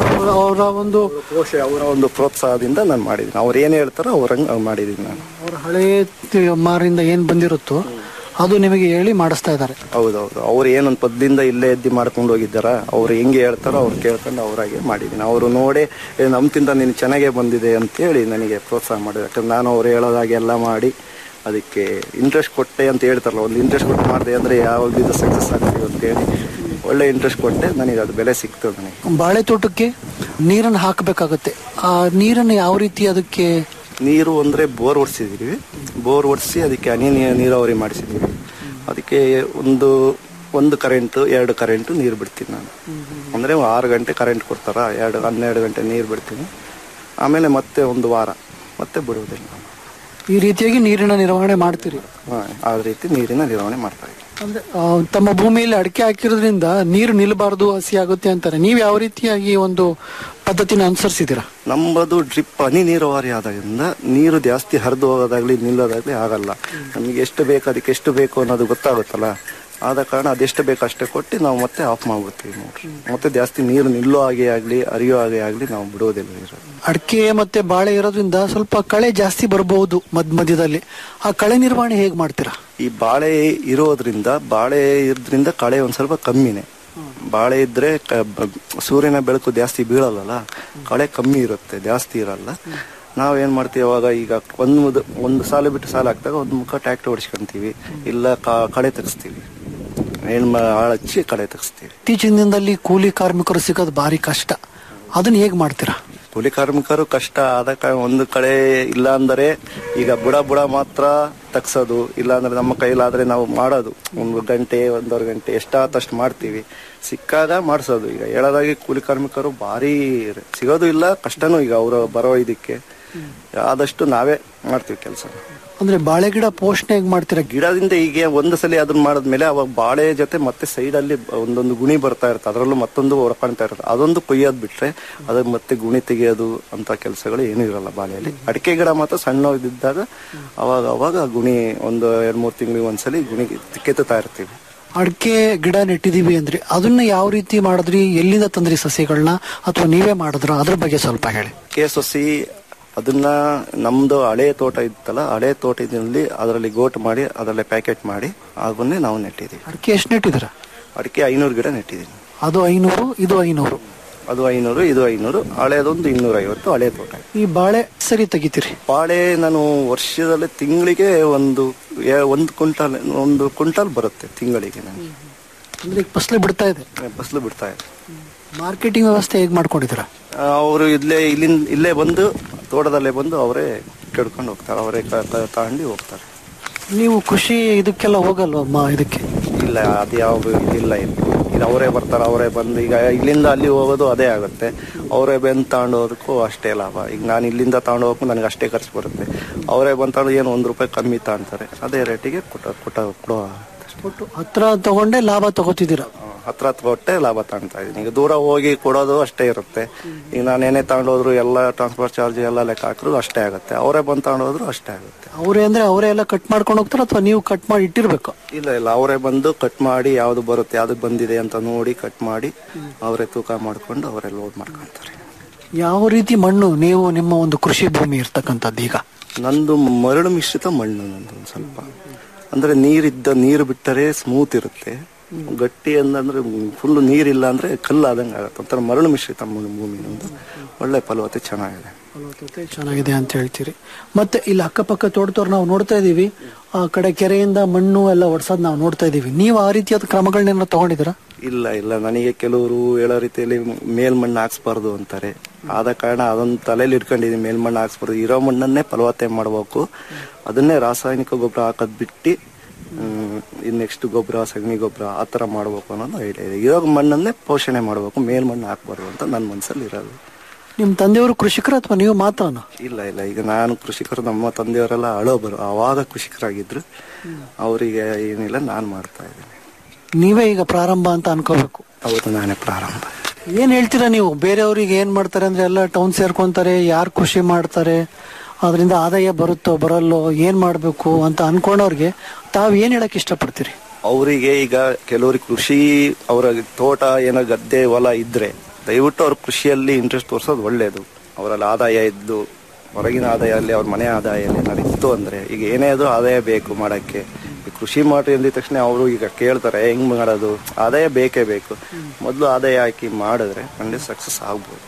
ಅವರ ಒಂದು ಕೋಶ ಅವರ ಒಂದು ಪ್ರೋತ್ಸಾಹದಿಂದ ನಾನು ಮಾಡಿದ್ದೀನಿ ಅವ್ರು ಏನು ಹೇಳ್ತಾರೋ ಅವ್ರಂಗೆ ಮಾಡಿದ್ದೀನಿ ನಾನು ಅವ್ರ ಹಳೆ ತಿ- ಮಾರಿಂದ ಏನ್ ಬಂದಿರುತ್ತೋ ಅದು ನಿಮಗೆ ಹೇಳಿ ಮಾಡಿಸ್ತಾ ಇದ್ದಾರೆ ಹೌದೌದು ಅವ್ರು ಏನೊಂದು ಪದ್ದಿಂದ ಇಲ್ಲೇ ಎದ್ದಿ ಮಾಡ್ಕೊಂಡು ಹೋಗಿದ್ದಾರ ಅವ್ರು ಹೆಂಗೆ ಹೇಳ್ತಾರೋ ಅವ್ರು ಕೇಳ್ಕೊಂಡು ಅವ್ರಾಗೆ ಮಾಡಿದ್ದೀನಿ ಅವರು ನೋಡಿ ಏ, ನಮ್ಗಿಂತ ನೀನು ಚೆನ್ನಾಗೇ ಬಂದಿದೆ ಅಂತೇಳಿ ನನಗೆ ಪ್ರೋತ್ಸಾಹ ಮಾಡಿದ್ರು ಯಾಕಂದ್ರೆ ನಾನು ಅವ್ರು ಹೇಳೋದಾಗೆ ಎಲ್ಲ ಮಾಡಿ ಅದಕ್ಕೆ ಇಂಟ್ರೆಸ್ಟ್ ಕೊಟ್ಟೆ ಅಂತ ಹೇಳ್ತಾರಲ್ಲ ಒಂದು ಇಂಟ್ರೆಸ್ಟ್ ಕೊಟ್ಟು ಮಾಡಿದೆ ಅಂದರೆ ಯಾವ ಇದು ಸಕ್ಸಸ್ ಆಗ್ತೀವಿ ಅಂತೇಳಿ ಒಳ್ಳೆ ಇಂಟ್ರೆಸ್ಟ್ ಕೊಟ್ಟೆ ನನಗೆ ಅದು ಬೆಲೆ ಸಿಕ್ತು ನನಗೆ ಬಾಳೆ ತೋಟಕ್ಕೆ ನೀರನ್ನು ಹಾಕಬೇಕಾಗತ್ತೆ ಆ ನೀರನ್ನು ಯಾವ ರೀತಿ ಅದಕ್ಕೆ ನೀರು ಅಂದರೆ ಬೋರ್ ಹೊಡ್ಸಿದ್ದೀವಿ ಬೋರ್ ಹೊಡ್ಸಿ ಅದಕ್ಕೆ ಹನಿ ನೀ- ನೀರಾವರಿ ಮಾಡಿಸಿದ್ದೀವಿ ಅದಕ್ಕೆ ಒಂದು ಒಂದು ಕರೆಂಟು ಎರಡು ಕರೆಂಟು ನೀರು ಬಿಡ್ತೀನಿ ನಾನು ಅಂದರೆ ಆರು ಗಂಟೆ ಕರೆಂಟ್ ಕೊಡ್ತಾರ ಎರಡು ಹನ್ನೆರಡು ಗಂಟೆ ನೀರು ಬಿಡ್ತೀನಿ ಆಮೇಲೆ ಮತ್ತೆ ಒಂದು ವಾರ ಮತ್ತೆ ಬಿಡುವುದಿಲ್ಲ ನಾನು ಈ ರೀತಿಯಾಗಿ ನೀರಿನ ನಿರ್ವಹಣೆ ಮಾಡ್ತೀರಿ ಹಾಂ ಆ ರೀತಿ ನೀರಿನ ನಿರ್ವಹಣೆ ಮಾಡ್ತಾ ಇದ್ದೀನಿ ಅಂದ್ರೆ ಆ, ತಮ್ಮ ಭೂಮಿಯಲ್ಲಿ ಅಡಿಕೆ ಹಾಕಿರೋದ್ರಿಂದ ನೀರು ನಿಲ್ಬಾರ್ದು ಹಸಿ ಆಗುತ್ತೆ ಅಂತಾರೆ ನೀವು ಯಾವ ರೀತಿಯಾಗಿ ಒಂದು ಪದ್ಧತಿನ ಅನುಸರಿಸಿದ್ದೀರಾ ನಮ್ಮದು ಡ್ರಿಪ್ ಹನಿ ನೀರಾವರಿ ಆದಾಗಿಂದ ನೀರು ಜಾಸ್ತಿ ಹರಿದು ಹೋಗೋದಾಗ್ಲಿ ನಿಲ್ಲೋದಾಗ್ಲಿ ಆಗಲ್ಲ ನಮಗೆ ಎಷ್ಟು ಬೇಕು ಅದಕ್ಕೆ ಎಷ್ಟು ಬೇಕು ಅನ್ನೋದು ಗೊತ್ತಾಗುತ್ತಲ್ಲ ಆದ ಕಾರಣ ಅದೆಷ್ಟು ಬೇಕು ಅಷ್ಟೇ ಕೊಟ್ಟು ನಾವು ಮತ್ತೆ ಆಫ್ ಮಾಡ್ಬಿಡ್ತೀವಿ ನೋಡ್ರಿ ಮತ್ತೆ ಜಾಸ್ತಿ ನೀರು ನಿಲ್ಲೋ ಹಾಗೆ ಆಗಲಿ ಹರಿಯೋ ಹಾಗೆ ಆಗಲಿ ನಾವು ಬಿಡೋದಿಲ್ಲ ನೀರು ಅಡಿಕೆ ಮತ್ತೆ ಬಾಳೆ ಇರೋದ್ರಿಂದ ಸ್ವಲ್ಪ ಕಳೆ ಜಾಸ್ತಿ ಬರಬಹುದು ಮಧ್ಯ ಮಧ್ಯದಲ್ಲಿ ಆ ಕಳೆ ನಿರ್ವಹಣೆ ಹೇಗ್ ಮಾಡ್ತೀರಾ ಈ ಬಾಳೆ ಇರೋದ್ರಿಂದ ಬಾಳೆ ಇರೋದ್ರಿಂದ ಕಳೆ ಒಂದ್ ಸ್ವಲ್ಪ ಕಮ್ಮಿನೇ ಬಾಳೆ ಇದ್ರೆ ಕ- ಬ- ಸೂರ್ಯನ ಬೆಳಕು ಜಾಸ್ತಿ ಬೀಳಲ್ಲ ಕಳೆ ಕಮ್ಮಿ ಇರುತ್ತೆ ಜಾಸ್ತಿ ಇರಲ್ಲ ನಾವೇನ್ ಮಾಡ್ತೀವಿ ಅವಾಗ ಈಗ ಒಂದು ಮುದ- ಒಂದು ಸಾಲು ಬಿಟ್ಟು ಸಾಲು ಹಾಕ್ದಾಗ ಒಂದು ಮುಖ ಟ್ಯಾಕ್ಟರ್ ಹೊಡಿಸ್ಕೊಂತೀವಿ ಇಲ್ಲ ಕ- ಕಳೆ ತೆಗಿಸ್ತೀವಿ ಹೆಣ್ಮ ಆಳ್ ಹಚ್ಚಿ ಕಳೆ ತೆಗಿಸ್ತೀವಿ ಇತ್ತೀಚಿನ ದಿನದಲ್ಲಿ ಕೂಲಿ ಕಾರ್ಮಿಕರು ಸಿಗೋದು ಭಾರಿ ಕಷ್ಟ ಅದನ್ನ ಹೇಗ್ ಮಾಡ್ತೀರಾ ಕೂಲಿ ಕಾರ್ಮಿಕರು ಕಷ್ಟ ಆದ ಕಾರಣ ಒಂದು ಕಡೆ ಇಲ್ಲ ಅಂದರೆ ಈಗ ಬುಡ ಬುಡ ಮಾತ್ರ ತಗ್ಸೋದು ಇಲ್ಲ ಅಂದ್ರೆ ನಮ್ಮ ಕೈಲಾದ್ರೆ ನಾವು ಮಾಡೋದು ಒಂದು ಗಂಟೆ ಒಂದೂವರೆ ಗಂಟೆ ಎಷ್ಟಾತಷ್ಟು ಮಾಡ್ತೀವಿ ಸಿಕ್ಕಾಗ ಮಾಡಿಸೋದು ಈಗ ಹೇಳೋದಾಗಿ ಕೂಲಿ ಕಾರ್ಮಿಕರು ಭಾರಿ ಸಿಗೋದು ಇಲ್ಲ ಕಷ್ಟನೂ ಈಗ ಅವರು ಬರೋ ಇದಕ್ಕೆ ಆದಷ್ಟು ನಾವೇ ಮಾಡ್ತೀವಿ ಕೆಲಸ ಅಂದ್ರೆ ಬಾಳೆ ಗಿಡ ಪೋಷಣೆ ಹೇಗ್ ಮಾಡ್ತೀರಾ ಗಿಡದಿಂದ ಈಗ ಒಂದು ಸಲ ಅದನ್ನ ಮಾಡಿದ್ಮೇಲೆ ಅವಾಗ ಬಾಳೆ ಜೊತೆ ಮತ್ತೆ ಸೈಡ್ ಅಲ್ಲಿ ಒಂದೊಂದು ಗುಣಿ ಬರ್ತಾ ಇರುತ್ತೆ ಅದರಲ್ಲೂ ಮತ್ತೊಂದು ಹೊಡ್ಕೊಳ್ತಾ ಇರುತ್ತೆ ಅದೊಂದು ಕೊಯ್ಯೋದು ಬಿಟ್ರೆ ಅದ್ರ ಮತ್ತೆ ಗುಣಿ ತೆಗೆಯೋದು ಅಂತ ಕೆಲಸಗಳು ಏನೂ ಇರಲ್ಲ ಬಾಳೆಯಲ್ಲಿ ಅಡಿಕೆ ಗಿಡ ಮಾತ್ರ ಸಣ್ಣದಿದ್ದಾಗ ಅವಾಗ ಅವಾಗ ಗುಣಿ ಒಂದು ಎರಡ್ ಮೂರು ತಿಂಗಳಿಗೆ ಒಂದ್ಸಲಿ ಗುಣಿ ಕೆತ್ತುತ್ತಾ ಇರ್ತೀವಿ ಅಡಿಕೆ ಗಿಡ ನೆಟ್ಟಿದೀವಿ ಅಂದ್ರೆ ಅದನ್ನ ಯಾವ ರೀತಿ ಮಾಡಿದ್ರಿ ಎಲ್ಲಿಂದ ತಂದ್ರಿ ಸಸಿಗಳನ್ನ ಅಥವಾ ನೀವೇ ಮಾಡಿದ್ರ ಅದ್ರ ಬಗ್ಗೆ ಸ್ವಲ್ಪ ಹೇಳಿ ಕೆ ಸೊಸಿ ಅದನ್ನ ನಮ್ದು ಹಳೆ ತೋಟ ಇತ್ತಲ್ಲ ಹಳೆ ತೋಟದಲ್ಲಿ ಅದರಲ್ಲಿ ಗೋಟ್ ಮಾಡಿ ಅದರಲ್ಲಿ ಪ್ಯಾಕೆಟ್ ಮಾಡಿ ಅದನ್ನೇ ನಾವು ನೆಟ್ಟಿದ್ದೀವಿ ಅಡಿಕೆ ಎಷ್ಟು ನೆಟ್ಟಿದ್ರ ಅಡಿಕೆ ಐನೂರು ಗಿಡ ನೆಟ್ಟಿದ್ದೀನಿ ಅದು ಐನೂರು ಇದು ಐನೂರು ಅದು ಐನೂರು ಇದು ಐನೂರು ಹಳೆದೊಂದು ಇನ್ನೂರ ಐವತ್ತು ಹಳೆ ತೋಟ ಈ ಬಾಳೆ ಸರಿ ತೆಗಿತೀರಿ ಬಾಳೆ ನಾನು ವರ್ಷದಲ್ಲಿ ತಿಂಗಳಿಗೆ ಒಂದು ಎ- ಒಂದು ಕ್ವಿಂಟಾಲ್ ಒಂದು ಕ್ವಿಂಟಾಲ್ ಬರುತ್ತೆ ತಿಂಗಳಿಗೆ ನನಗೆ ಅಂದ್ರೆ ಈಗ ಫಸಲು ಬಿಡ್ತಾ ಇದೆ ಫಸಲು ಬಿಡ್ತಾ ಇದೆ ಮಾರ್ಕೆಟಿಂಗ್ ವ್ಯವಸ್ಥೆ ಹೇಗ್ ಮಾಡ್ಕೊಂಡಿದ್ದೀರಾ ಅವರು ಇಲ್ಲೇ ಇಲ್ಲಿಂದ ಇಲ್ಲೇ ಬಂದು ತೋಟದಲ್ಲೇ ಬಂದು ಅವರೇ ಕೆಡ್ಕೊಂಡು ಹೋಗ್ತಾರೆ ಅವರೇ ಕ- ಕ- ತಗೊಂಡು ಹೋಗ್ತಾರೆ ನೀವು ಕೃಷಿ ಇದಕ್ಕೆಲ್ಲ ಹೋಗಲ್ವಮ್ಮ ಇದಕ್ಕೆ ಇಲ್ಲ ಅದು ಯಾವ ಇದಿಲ್ಲ ಇಲ್ಲಿ ಇದು ಅವರೇ ಬರ್ತಾರೆ ಅವರೇ ಬಂದು ಈಗ ಇಲ್ಲಿಂದ ಅಲ್ಲಿ ಹೋಗೋದು ಅದೇ ಆಗುತ್ತೆ ಅವರೇ ಬಂದು ತಗೊಂಡು ಹೋಗೋದಕ್ಕೂ ಅಷ್ಟೇ ಲಾಭ ಈಗ ನಾನು ಇಲ್ಲಿಂದ ತಗೊಂಡು ಹೋಗೋಕ್ಕೂ ನನಗೆ ಅಷ್ಟೇ ಖರ್ಚು ಬರುತ್ತೆ ಅವರೇ ಬಂದು ತಗೊಂಡು ಏನು ಒಂದು ರೂಪಾಯಿ ಕಮ್ಮಿ ತಗೊಂತಾರೆ ಅದೇ ರೇಟಿಗೆ ಕೊಟ್ಟ ಕೊಟ್ಟ ಕೊಡೋ ಒಟ್ಟು ಹತ್ರ ತಗೊಂಡೆ ಲಾಭ ತಗೋತಿದ್ದೀರಾ ಹತ್ರ ಹತ್ರ ಕೊಟ್ಟೆ ಲಾಭ ತಗೊಳ್ತಾ ಇದ್ದೀನಿ ಈಗ ದೂರ ಹೋಗಿ ಕೊಡೋದು ಅಷ್ಟೇ ಇರುತ್ತೆ ಈಗ ನಾನು ಏನೇ ತಗೊಂಡೋದ್ರು ಎಲ್ಲ ಟ್ರಾನ್ಸ್ಪೋರ್ಟ್ ಚಾರ್ಜ್ ಎಲ್ಲ ಲೆಕ್ಕ ಹಾಕಿದ್ರು ಅಷ್ಟೇ ಆಗುತ್ತೆ ಅವರೇ ಬಂದು ತಗೊಂಡೋದ್ರು ಅಷ್ಟೇ ಆಗುತ್ತೆ ಅವರೇ ಅಂದ್ರೆ ಅವರೇ ಎಲ್ಲ ಕಟ್ ಮಾಡ್ಕೊಂಡು ಹೋಗ್ತಾರ ಅಥವಾ ನೀವು ಕಟ್ ಮಾಡಿ ಇಟ್ಟಿರ್ಬೇಕು ಇಲ್ಲ ಇಲ್ಲ ಅವರೇ ಬಂದು ಕಟ್ ಮಾಡಿ ಯಾವ್ದು ಬರುತ್ತೆ ಯಾವ್ದು ಬಂದಿದೆ ಅಂತ ನೋಡಿ ಕಟ್ ಮಾಡಿ ಅವರೇ ತೂಕ ಮಾಡ್ಕೊಂಡು ಅವರೇ ಲೋಡ್ ಮಾಡ್ಕೊಂತಾರೆ ಯಾವ ರೀತಿ ಮಣ್ಣು ನೀವು ನಿಮ್ಮ ಒಂದು ಕೃಷಿ ಭೂಮಿ ಇರ್ತಕ್ಕಂಥದ್ದು ಈಗ ನಂದು ಮರಳು ಮಿಶ್ರಿತ ಮಣ್ಣು ನಂದು ಒಂದ್ ಸ್ವಲ್ಪ ಅಂದ್ರೆ ನೀರಿದ್ದ ನೀರು ಬಿಟ್ಟರೆ ಸ್ಮೂತ್ ಇರುತ್ತೆ ಗಟ್ಟಿ ಅಂದ್ರೆ ಫುಲ್ ನೀರಿಲ್ಲ ಅಂದ್ರೆ ಕಲ್ಲಾದಂಗೆ ಆಗುತ್ತೆ ಒಂಥರ ಮರಳು ಮಿಶ್ರಿತ ಮಣ್ಣು ಭೂಮಿ ನಮ್ದು ಒಳ್ಳೆ ಫಲವತ್ತೆ ಚೆನ್ನಾಗಿದೆ ಫಲವತ್ತತೆ ಚೆನ್ನಾಗಿದೆ ಅಂತ ಹೇಳ್ತೀರಿ ಮತ್ತೆ ಇಲ್ಲಿ ಅಕ್ಕಪಕ್ಕ ತೋಟದವ್ರು ನಾವು ನೋಡ್ತಾ ಇದೀವಿ ಆ ಕಡೆ ಕೆರೆಯಿಂದ ಮಣ್ಣು ಎಲ್ಲ ಒಡ್ಸೋದ್ ನಾವು ನೋಡ್ತಾ ಇದೀವಿ ನೀವು ಆ ರೀತಿಯಾದ ಕ್ರಮಗಳನ್ನೆಲ್ಲ ತಗೊಂಡಿದ್ದೀರಾ ಇಲ್ಲ ಇಲ್ಲ ನನಗೆ ಕೆಲವರು ಹೇಳೋ ರೀತಿಯಲ್ಲಿ ಮೇಲ್ಮಣ್ಣು ಹಾಕ್ಸ್ಬಾರ್ದು ಅಂತಾರೆ ಆದ ಕಾರಣ ಅದೊಂದು ತಲೆಯಲ್ಲಿ ಇಟ್ಕೊಂಡಿದ್ದೀನಿ ಮೇಲ್ಮಣ್ಣು ಹಾಕ್ಸ್ಬಾರ್ದು ಇರೋ ಮಣ್ಣನ್ನೇ ಫಲವತ್ತೆ ಮಾಡಬೇಕು ಅದನ್ನೇ ರಾಸಾಯನಿಕ ಗೊಬ್ಬರ ಹಾಕೋದ್ ಬಿಟ್ಟು ನೆಕ್ಸ್ಟ್ ಗೊಬ್ಬರ ಸಗಣಿ ಗೊಬ್ಬರ ಆ ಥರ ಮಾಡ್ಬೇಕು ಅನ್ನೋದು ಐಡಿಯಾ ಇದೆ ಇರೋ ಮಣ್ಣನ್ನೇ ಪೋಷಣೆ ಮಾಡಬೇಕು ಮೇಲ್ಮಣ್ಣು ಹಾಕ್ಬಾರ್ದು ಅಂತ ನನ್ನ ಮನಸ್ಸಲ್ಲಿ ಇರೋದು ನಿಮ್ ತಂದೆಯವರು ಕೃಷಿಕರು ಅಥವಾ ನೀವು ಮಾತ್ರನಾ ಇಲ್ಲ ಇಲ್ಲ ಈಗ ನಾನು ಕೃಷಿಕರು ನಮ್ಮ ತಂದೆಯವರೆಲ್ಲ ಹಳೋಬರು ಆವಾಗ ಕೃಷಿಕರಾಗಿದ್ರು ಅವರಿಗೆ ಏನಿಲ್ಲ ನಾನು ಮಾಡ್ತಾ ಇದ್ದೀನಿ ನೀವೇ ಈಗ ಪ್ರಾರಂಭ ಅಂತ ಅನ್ಕೋಬೇಕು ಹೌದು ನಾನೇ ಪ್ರಾರಂಭ ಏನ್ ಹೇಳ್ತೀರಾ ನೀವು ಬೇರೆಯವ್ರಿಗೆ ಏನ್ ಮಾಡ್ತಾರೆ ಅಂದ್ರೆ ಎಲ್ಲ ಟೌನ್ ಸೇರ್ಕೊಂತಾರೆ ಯಾರು ಕೃಷಿ ಮಾಡ್ತಾರೆ ಅದರಿಂದ ಆದಾಯ ಬರುತ್ತೋ ಬರಲ್ಲೋ ಏನ್ ಮಾಡ್ಬೇಕು ಅಂತ ಅನ್ಕೊಂಡವ್ರಿಗೆ ತಾವ್ ಏನ್ ಹೇಳಕ್ ಇಷ್ಟಪಡ್ತೀರಿ ಅವರಿಗೆ ಈಗ ಕೆಲವರಿಗೆ ಕೃಷಿ ಅವರ ತೋಟ ಏನೋ ಗದ್ದೆ ಹೊಲ ಇದ್ರೆ ದಯವಿಟ್ಟು ಅವ್ರ ಕೃಷಿಯಲ್ಲಿ ಇಂಟ್ರೆಸ್ಟ್ ತೋರಿಸೋದು ಒಳ್ಳೇದು ಅವರಲ್ಲಿ ಆದಾಯ ಇದ್ದು ಹೊರಗಿನ ಆದಾಯ ಅಲ್ಲಿ ಅವ್ರ ಮನೆ ಆದಾಯ ಅಲ್ಲಿ ಏನಾದ್ರು ಇತ್ತು ಅಂದ್ರೆ ಈಗ ಏನೇ ಆದ್ರೂ ಆದಾಯ ಬೇಕು ಮಾಡಕ್ಕೆ ಈ ಕೃಷಿ ಮಾಡಿ ಅಂದಿದ ತಕ್ಷಣ ಅವರು ಈಗ ಕೇಳ್ತಾರೆ ಹೆಂಗ್ ಮಾಡೋದು ಆದಾಯ ಬೇಕೇ ಬೇಕು ಮೊದಲು ಆದಾಯ ಹಾಕಿ ಮಾಡಿದ್ರೆ ಖಂಡಿತ ಸಕ್ಸಸ್ ಆಗ್ಬೋದು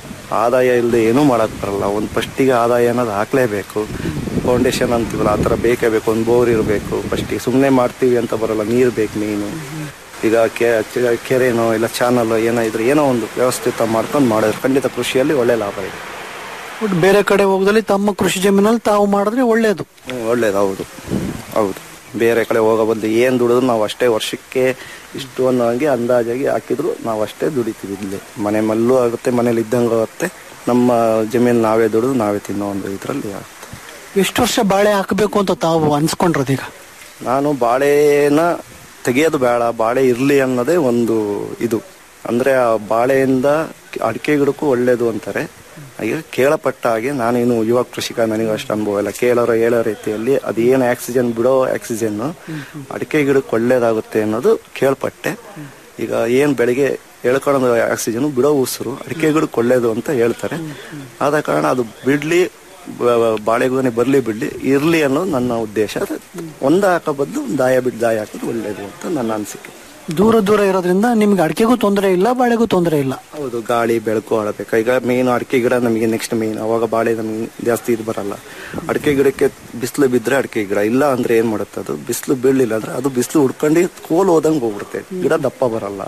ಆದಾಯ ಇಲ್ಲದೆ ಏನೂ ಮಾಡಕ್ ಬರಲ್ಲ ಒಂದು ಫಸ್ಟಿಗೆ ಆದಾಯ ಅನ್ನೋದು ಹಾಕ್ಲೇಬೇಕು ಫೌಂಡೇಶನ್ ಅಂತೀವಲ್ಲ ಆ ಥರ ಬೇಕೇ ಬೇಕು ಒಂದು ಬೋರ್ ಇರಬೇಕು ಫಸ್ಟಿಗೆ ಸುಮ್ಮನೆ ಮಾಡ್ತೀವಿ ಅಂತ ಬರಲ್ಲ ನೀರು ಬೇಕು ಮೇನು ಈಗ ಕೆ- ಚ- ಕೆರೆನೋ ಇಲ್ಲ ಚಾನಲ್ ಏನೋ ಇದ್ರೆ ಏನೋ ಒಂದು ವ್ಯವಸ್ಥಿತ ಮಾಡ್ಕೊಂಡು ಮಾಡಿದ್ರೆ ಖಂಡಿತ ಕೃಷಿಯಲ್ಲಿ ಒಳ್ಳೆ ಲಾಭ ಇದೆ ಬಟ್ ಬೇರೆ ಕಡೆ ಹೋಗದಲ್ಲಿ ತಮ್ಮ ಕೃಷಿ ಜಮೀನಲ್ಲಿ ತಾವು ಮಾಡಿದ್ರೆ ಒಳ್ಳೇದು ಹ್ಮ್, ಒಳ್ಳೇದು ಹೌದು ಹೌದು ಬೇರೆ ಕಡೆ ಹೋಗೋ ಬದಲು ಏನು ದುಡಿದ್ರು ನಾವು ಅಷ್ಟೇ ವರ್ಷಕ್ಕೆ ಇಷ್ಟು ಅನ್ನೋ ಹಂಗೆ ಅಂದಾಜಾಗಿ ಹಾಕಿದ್ರು ನಾವು ಅಷ್ಟೇ ದುಡಿತೀವಿ ಇಲ್ಲಿ ಮನೆ ಮಲ್ಲೂ ಆಗುತ್ತೆ ಮನೇಲಿ ಇದ್ದಂಗೆ ಆಗುತ್ತೆ ನಮ್ಮ ಜಮೀನು ನಾವೇ ದುಡಿದು ನಾವೇ ತಿನ್ನೋ ಒಂದು ಇದರಲ್ಲಿ ಆಗುತ್ತೆ ಎಷ್ಟು ವರ್ಷ ಬಾಳೆ ಹಾಕಬೇಕು ಅಂತ ತಾವು ಅನ್ಸ್ಕೊಂಡ್ರದೀಗ ನಾನು ಬಾಳೆನ ತೆಗೆಯೋದು ಬೇಡ ಬಾಳೆ ಇರಲಿ ಅನ್ನೋದೇ ಒಂದು ಇದು ಅಂದ್ರೆ ಆ ಬಾಳೆಯಿಂದ ಅಡಿಕೆ ಗಿಡಕ್ಕೂ ಒಳ್ಳೇದು ಅಂತಾರೆ ಈಗ ಕೇಳಪಟ್ಟ ಹಾಗೆ ನಾನೇನು ಯುವ ಕೃಷಿಕ ನನಗೆ ಅಷ್ಟು ಅನುಭವ ಇಲ್ಲ ಕೇಳೋರು ಹೇಳೋ ರೀತಿಯಲ್ಲಿ ಅದೇನು ಆಕ್ಸಿಜನ್ ಬಿಡೋ ಆಕ್ಸಿಜನ್ ಅಡಿಕೆ ಗಿಡಕ್ಕೆ ಒಳ್ಳೇದಾಗುತ್ತೆ ಅನ್ನೋದು ಕೇಳ್ಪಟ್ಟೆ ಈಗ ಏನ್ ಬೆಳಿಗ್ಗೆ ಎಳ್ಕೊಳ್ಳೋ ಆಕ್ಸಿಜನ್ ಬಿಡೋ ಉಸಿರು ಅಡಿಕೆ ಗಿಡಕ್ಕೆ ಒಳ್ಳೇದು ಅಂತ ಹೇಳ್ತಾರೆ ಆದ ಕಾರಣ ಅದು ಬಿಡ್ಲಿ ಬ- ಬಾಳೆಗೊನೆ ಬರ್ಲಿ ಬಿಡ್ಲಿ ಇರ್ಲಿ ಅನ್ನೋದು ನನ್ನ ಉದ್ದೇಶ ಒಂದ ಹಾಕೋ ಬದಲು ದಾಯ ಬಿಟ್ಟು ದಾಯ ಹಾಕೋದು ಒಳ್ಳೇದು ಅಂತ ನನ್ನ ಅನಿಸಿಕೆ ದೂರ ದೂರ ಇರೋದ್ರಿಂದ ನಿಮ್ಗೆ ಅಡಿಕೆಗೂ ತೊಂದರೆ ಇಲ್ಲ ಬಾಳೆಗೂ ತೊಂದರೆ ಇಲ್ಲ ಹೌದು ಗಾಳಿ ಬೆಳಕು ಆಡಬೇಕು ಈಗ ಮೇನ್ ಅಡಿಕೆ ಗಿಡ ನಮಗೆ ನೆಕ್ಸ್ಟ್ ಮೇನ್ ಅವಾಗ ಬಾಳೆ ನಮಗೆ ಜಾಸ್ತಿ ಇದು ಬರಲ್ಲ ಅಡಿಕೆ ಗಿಡಕ್ಕೆ ಬಿಸಿಲು ಬಿದ್ರೆ ಅಡಿಕೆ ಗಿಡ ಇಲ್ಲ ಅಂದ್ರೆ ಏನ್ ಮಾಡುತ್ತೆ ಅದು ಬಿಸಿಲು ಬೀಳಲಿಲ್ಲ ಅಂದ್ರೆ ಅದು ಬಿಸಿಲು ಹುಡ್ಕೊಂಡು ಕೋಲ್ ಹೋದಂಗೆ ಹೋಗ್ಬಿಡುತ್ತೆ ಗಿಡ ದಪ್ಪ ಬರಲ್ಲ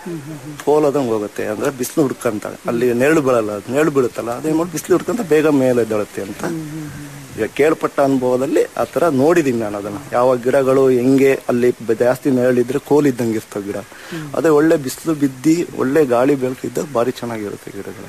ಕೋಲ್ ಹೋದಂಗೆ ಹೋಗುತ್ತೆ ಅಂದ್ರೆ ಬಿಸಿಲು ಹುಡ್ಕಂತ ಅಲ್ಲಿ ನೆರಳು ಬೀಳಲ್ಲ ಅದು ನೆರಳು ಬೀಳುತ್ತಲ್ಲ ಅದೇನ್ ಮಾಡಿ ಬಿಸಿಲು ಹುಡ್ಕಂತ ಬೇಗ ಮೇಲೆ ಎದ್ದೇಳುತ್ತೆ ಅಂತ ಈಗ ಕೇಳ್ಪಟ್ಟ ಅನುಭವದಲ್ಲಿ ಆ ತರ ನೋಡಿದೀನಿ ನಾನು ಅದನ್ನ ಯಾವ ಗಿಡಗಳು ಹೆಂಗೆ ಅಲ್ಲಿ ಬ- ಜಾಸ್ತಿ ನೆರಳಿದ್ರೆ ಕೋಲ್ ಇದ್ದಂಗೆ ಇರ್ತವೆ ಗಿಡ ಅದೇ ಒಳ್ಳೆ ಬಿಸಿಲು ಬಿದ್ದಿ ಒಳ್ಳೆ ಗಾಳಿ ಬೆಳಕಿದ್ದ ಭಾರಿ ಚೆನ್ನಾಗಿರುತ್ತೆ ಗಿಡಗಳು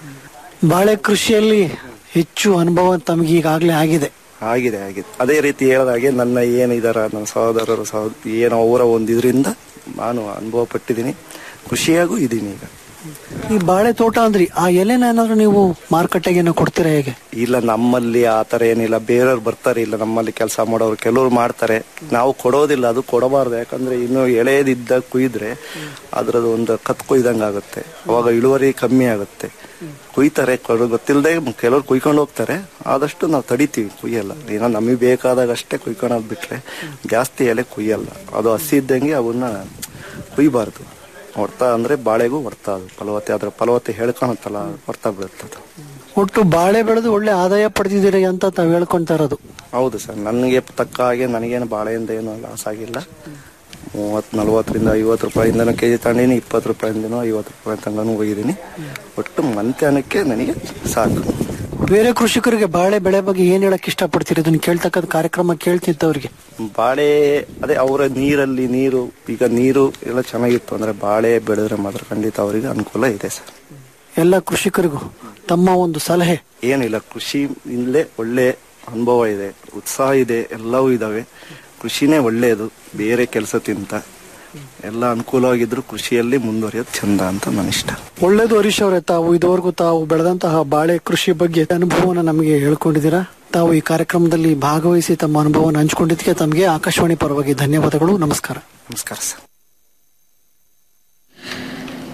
ಬಾಳೆ ಕೃಷಿಯಲ್ಲಿ ಹೆಚ್ಚು ಅನುಭವ ತಮಗೆ ಈಗಾಗಲೇ ಆಗಿದೆ ಆಗಿದೆ ಆಗಿದೆ ಅದೇ ರೀತಿ ಹೇಳಿದಾಗೆ ನನ್ನ ಏನಿದಾರ ನನ್ನ ಸಹೋದರರು ಸಹ ಏನೋ ಅವರ ಒಂದು ಇದರಿಂದ ನಾನು ಅನುಭವ ಪಟ್ಟಿದ್ದೀನಿ ಖುಷಿಯಾಗೂ ಇದ್ದೀನಿ ಈಗ ಈ ಬಾಳೆ ತೋಟ ಅಂದ್ರಿ ಆ ಎಲೆನ ಏನಾದ್ರು ನೀವು ಮಾರುಕಟ್ಟೆಗೆ ಏನೋ ಕೊಡ್ತೀರಾ ಹೇಗೆ ಇಲ್ಲ ನಮ್ಮಲ್ಲಿ ಆ ಥರ ಏನಿಲ್ಲ ಬೇರೆಯವ್ರು ಬರ್ತಾರೆ ಇಲ್ಲ ನಮ್ಮಲ್ಲಿ ಕೆಲಸ ಮಾಡೋರು ಕೆಲವ್ರು ಮಾಡ್ತಾರೆ ನಾವು ಕೊಡೋದಿಲ್ಲ ಅದು ಕೊಡಬಾರ್ದು ಯಾಕಂದ್ರೆ ಇನ್ನು ಎಳೆಯದಿದ್ದ ಕುಯ್ದ್ರೆ ಅದ್ರದ್ದು ಒಂದು ಕತ್ ಕೊಯ್ದಂಗೆ ಆಗುತ್ತೆ ಅವಾಗ ಇಳುವರಿ ಕಮ್ಮಿ ಆಗುತ್ತೆ ಕುಯ್ತಾರೆ ಕೊಡೋ ಗೊತ್ತಿಲ್ಲದೆ ಕೆಲವ್ರು ಕುಯ್ಕೊಂಡು ಹೋಗ್ತಾರೆ ಆದಷ್ಟು ನಾವು ತಡಿತೀವಿ ಕುಯ್ಯಲ್ಲ ಏನೋ ನಮಗೆ ಬೇಕಾದಾಗ ಅಷ್ಟೇ ಕುಯ್ಕೊಳೋದು ಬಿಟ್ರೆ ಜಾಸ್ತಿ ಎಲೆ ಕುಯ್ಯಲ್ಲ ಅದು ಹಸಿ ಇದ್ದಂಗೆ ಅವನ್ನ ಕುಯ್ಬಾರ್ದು ಹೊಡ್ತಾ ಅಂದ್ರೆ ಬಾಳೆಗೂ ಹೊಡ್ತಾ ಅದು ಫಲವತ್ತೆ ಅದ್ರ ಫಲವತ್ತೆ ಹೇಳ್ಕೊಳತ್ತಲ್ಲ ಹೊಡ್ತಾ ಬೀಳುತ್ತೆ ಅದು ಒಟ್ಟು ಬಾಳೆ ಬೆಳೆದು ಒಳ್ಳೆ ಆದಾಯ ಪಡೆದಿದ್ದೀರಿ ಅಂತ ತಾವ್ ಹೇಳ್ಕೊಂತಾ ಇರೋದು ಹೌದು ಸರ್ ನನಗೆ ತಕ್ಕ ಹಾಗೆ ನನಗೇನು ಬಾಳೆಯಿಂದ ಏನು ಲಾಸ್ ಆಗಿಲ್ಲ ಮೂವತ್ತು ನಲ್ವತ್ತರಿಂದ ಐವತ್ತು ರೂಪಾಯಿಂದನೂ ಕೆ ಜಿ ತಗೊಂಡಿನಿ ಇಪ್ಪತ್ತು ರೂಪಾಯಿಂದನೂ ಐವತ್ತು ರೂಪಾಯಿ ತನಕನೂ ಹೋಗಿದ್ದೀನಿ ಒಟ್ಟು ಮಂತ್ಯಾನಕ್ಕೆ ನನಗೆ ಸಾಕು ಬೇರೆ ಕೃಷಿಕರಿಗೆ ಬಾಳೆ ಬೆಳೆ ಬಗ್ಗೆ ಏನ್ ಹೇಳಕ್ ಇಷ್ಟಪಡ್ತೀರಿ ಇದನ್ನ ಕೇಳ್ತಕ್ಕಂಥ ಕಾರ್ಯಕ್ರಮ ಕೇಳ್ತಿದ್ದವ್ರಿಗೆ ಬಾಳೆ ಅದೇ ಅವರ ನೀರಲ್ಲಿ ನೀರು ಈಗ ನೀರು ಎಲ್ಲ ಚೆನ್ನಾಗಿತ್ತು ಅಂದ್ರೆ ಬಾಳೆ ಬೆಳೆದ್ರೆ ಮಾತ್ರ ಖಂಡಿತ ಅವರಿಗೆ ಅನುಕೂಲ ಇದೆ ಸರ್ ಎಲ್ಲ ಕೃಷಿಕರಿಗೂ ತಮ್ಮ ಒಂದು ಸಲಹೆ ಏನಿಲ್ಲ ಕೃಷಿ ಇಂದಲೇ ಒಳ್ಳೆ ಅನುಭವ ಇದೆ ಉತ್ಸಾಹ ಇದೆ ಎಲ್ಲವೂ ಇದಾವೆ ಕೃಷಿನೇ ಒಳ್ಳೆಯದು ಬೇರೆ ಕೆಲಸಕ್ಕಿಂತ ಎಲ್ಲ ಅನುಕೂಲವಾಗಿದ್ರು ಕೃಷಿಯಲ್ಲಿ ಮುಂದುವರಿಯೋದು ಚಂದ ಅಂತ ನನ್ನ ಇಷ್ಟ ಒಳ್ಳೇದು ಹರೀಶ್ ಅವರೇ ತಾವು ಇದುವರೆಗೂ ತಾವು ಬೆಳೆದಂತಹ ಬಾಳೆ ಕೃಷಿ ಬಗ್ಗೆ ಅನುಭವನ ನಮಗೆ ಹೇಳ್ಕೊಂಡಿದ್ದೀರಾ ತಾವು ಈ ಕಾರ್ಯಕ್ರಮದಲ್ಲಿ ಭಾಗವಹಿಸಿ ತಮ್ಮ ಅನುಭವವನ್ನು ಹಂಚಿಕೊಂಡಿದ್ದಕ್ಕೆ ತಮಗೆ ಆಕಾಶವಾಣಿ ಪರವಾಗಿ ಧನ್ಯವಾದಗಳು ನಮಸ್ಕಾರ ನಮಸ್ಕಾರ ಸರ್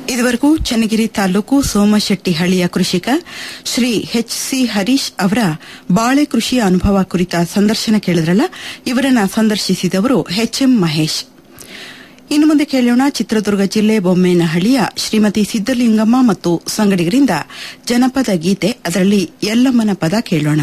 ಇದುವರೆಗೂ ಚನ್ನಗಿರಿ ತಾಲೂಕು ಸೋಮಶೆಟ್ಟಿಹಳ್ಳಿಯ ಕೃಷಿಕ ಶ್ರೀ ಎಚ್ ಸಿ ಹರೀಶ್ ಅವರ ಬಾಳೆ ಕೃಷಿಯ ಅನುಭವ ಕುರಿತ ಸಂದರ್ಶನ ಕೇಳಿದ್ರಲ್ಲ ಇವರನ್ನ ಸಂದರ್ಶಿಸಿದವರು ಎಚ್ ಎಂ ಮಹೇಶ್ ಇನ್ನು ಮುಂದೆ ಕೇಳೋಣ ಚಿತ್ರದುರ್ಗ ಜಿಲ್ಲೆ ಬೊಮ್ಮೇನಹಳ್ಳಿಯ ಶ್ರೀಮತಿ ಸಿದ್ದಲಿಂಗಮ್ಮ ಮತ್ತು ಸಂಗಡಿಗರಿಂದ ಜನಪದ ಗೀತೆ ಅದರಲ್ಲಿ ಯಲ್ಲಮ್ಮನ ಪದ ಕೇಳೋಣ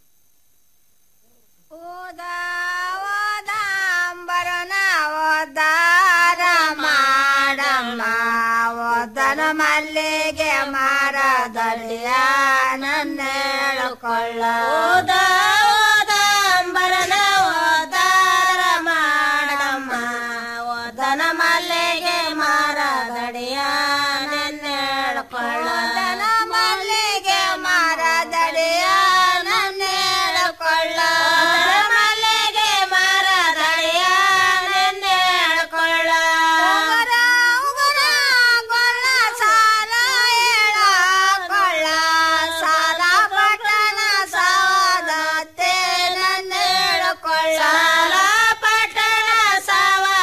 ಓದಾಂಬರನ ಓದಾರ ಮಾಡಮ್ಮ ಓದನ ಮಲ್ಲಿಗೆ ಮಾರದಳಿಯ ನನ್ನ ಹೇಳ್ಕೊಳ್ಳ ಓದ ಓದಾಂಬರನ ಓದಾರ ಮಾಡಮ್ಮ ಓದನ ಮಲ್ಲಿಗೆ ಮಾರದಡಿಯ ನನ್ನ ಹೇಳ್ಕೊಳ್ಳ ಓದನ ಮಲ್ಲಿಗೆ ಮಾರದಡಿಯ ನನ್ನ ಹೇಳ್ಕೊಳ್ಳ ಓದನ ಮಲ್ಲಿಗೆ ಮಾರದಡಿಯ ನನ್ನ ಹೇಳ್ಕೊಳ್ಳ ಉಗರ ಉಗರ ಕೊಳ್ಳ ಸಾಲ ಹೇಳ ಕೊಳ್ಳ ಸಾಲ ಪಟ್ಟಣ ಸಾವದತ್ತೆ ನನ್ನ ಹೇಳ್ಕೊಳ್ಳ ಸಾಲ ಪಟ್ಟಣ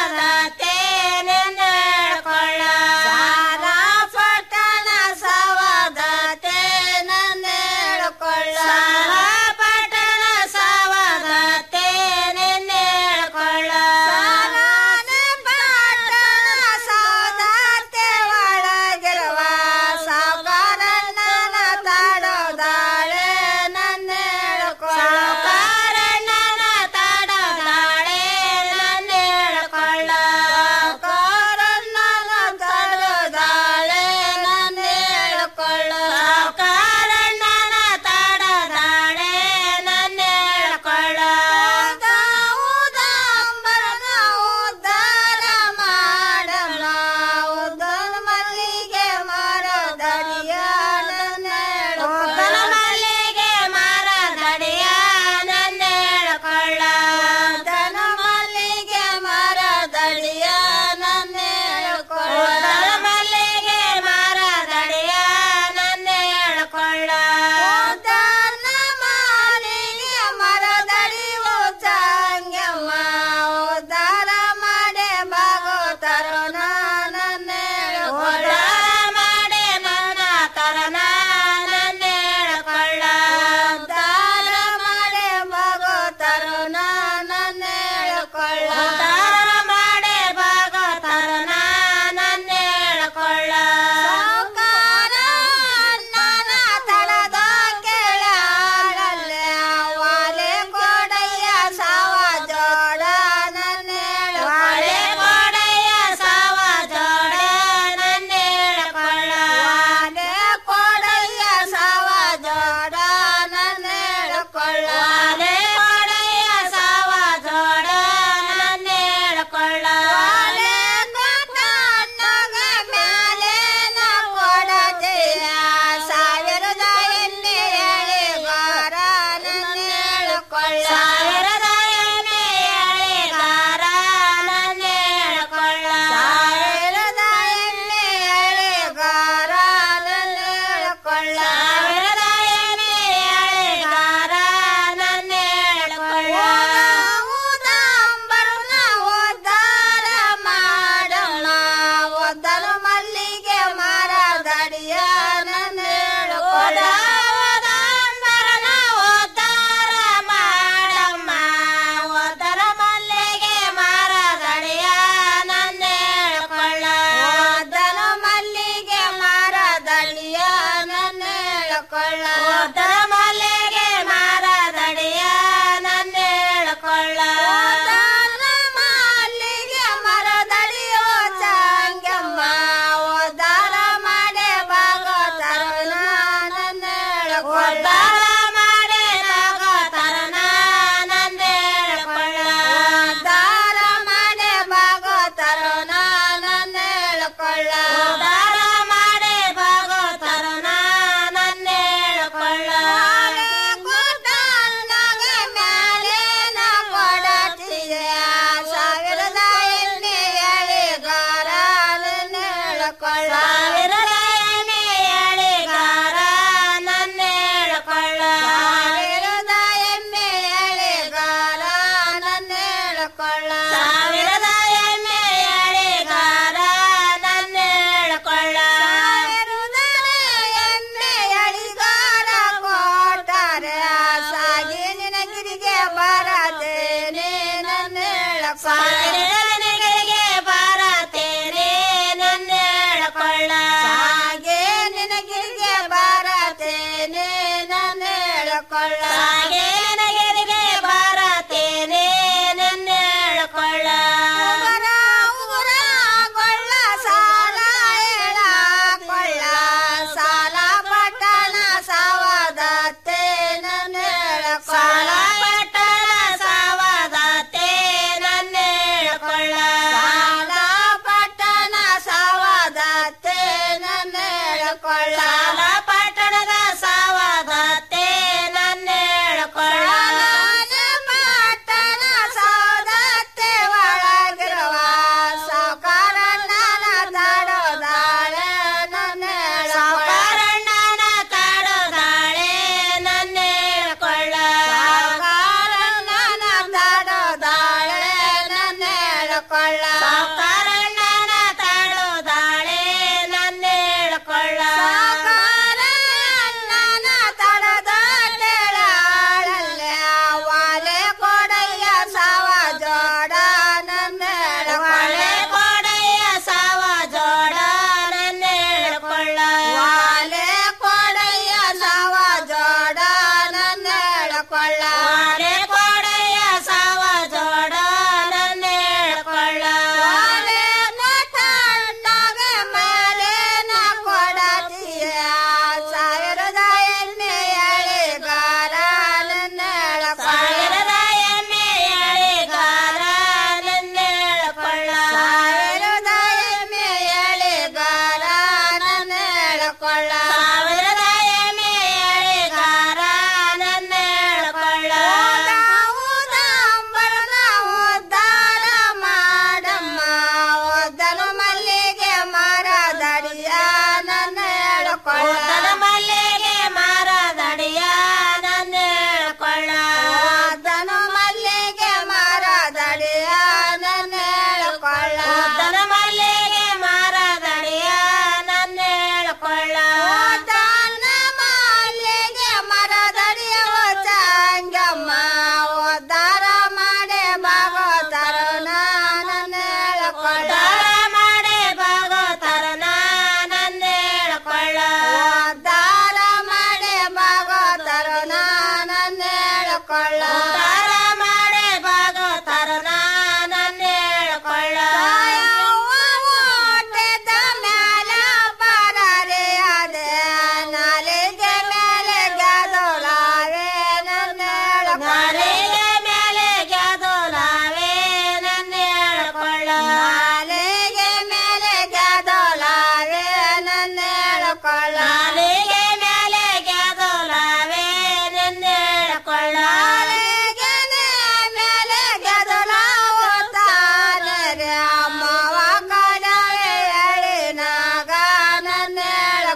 ಸಾವದತ್ತೆ ನನ್ನ ಹೇಳ್ಕೊಳ್ಳ ಸಾಲ ಪಟ್ಟಣ ಸಾವ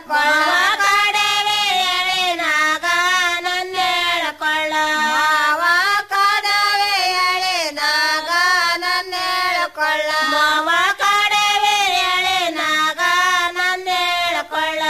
ಕೊಳ್ಳ ಕಡವೆ ಎಳೆನಾಗ ನನ್ನೇಳಕೊಳ್ಳ ಮಾವ ಕಡವೆ ಎಳೆನಾಗ ನನ್ನೇಳಕೊಳ್ಳ ಮಾವ ಕಡವೆ ಎಳೆನಾಗ ನನ್ನೇಳಕೊಳ್ಳ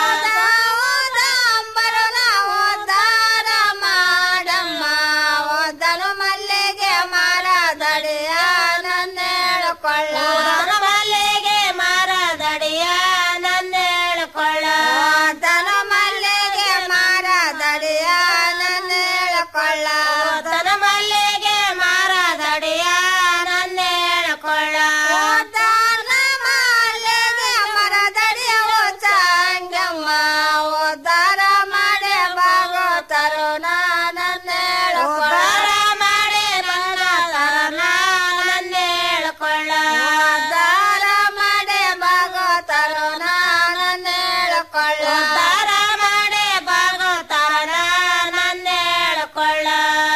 ಅಂಬರನ ಓದಾರ ಮಾಡಮ್ಮ ಓದನು ಮಲ್ಲಿಗೆ ಮಾರದಡಿಯ ನನ್ನೇಳಕೊಳ್ಳ ಮಲ್ಲಿಗೆ ಮಾರದಡಿಯ ನನ್ನೇಳಕೊಳ್ಳ ಓದನ ಮಲ್ಲಿಗೆ ಮಾರದಡಿಯ ನನ್ನೇಳಕೊಳ್ಳ ಓದನ ಮಲ್ಲಿಗೆ ಮಾರದಡಿಯ ನನ್ನೇಳಕೊಳ್ಳ ಓದನ ಮಲ್ಲಿಗೆ ಮರದಡಿಯ ಚಾಂಗಮ್ಮ ಓದಾರ ಮಾಡೆ ಬಾಗೋ ತರುಣ ನನ್ನೇಳಕೊಳ್ಳ ಮಾಡೆ ಬಾಗೋ ನನ್ನೇಳಕೊಳ್ಳ ದಾರ ಮಾಡೆ ಬಾಗೋ ತರುಣ ನನ್ನೇಳಕೊಳ್ಳ ದಾರ ಮಾಡೆ ಬಾಗೋ ತರುಣ ನನ್ನೇಳಕೊಳ್ಳ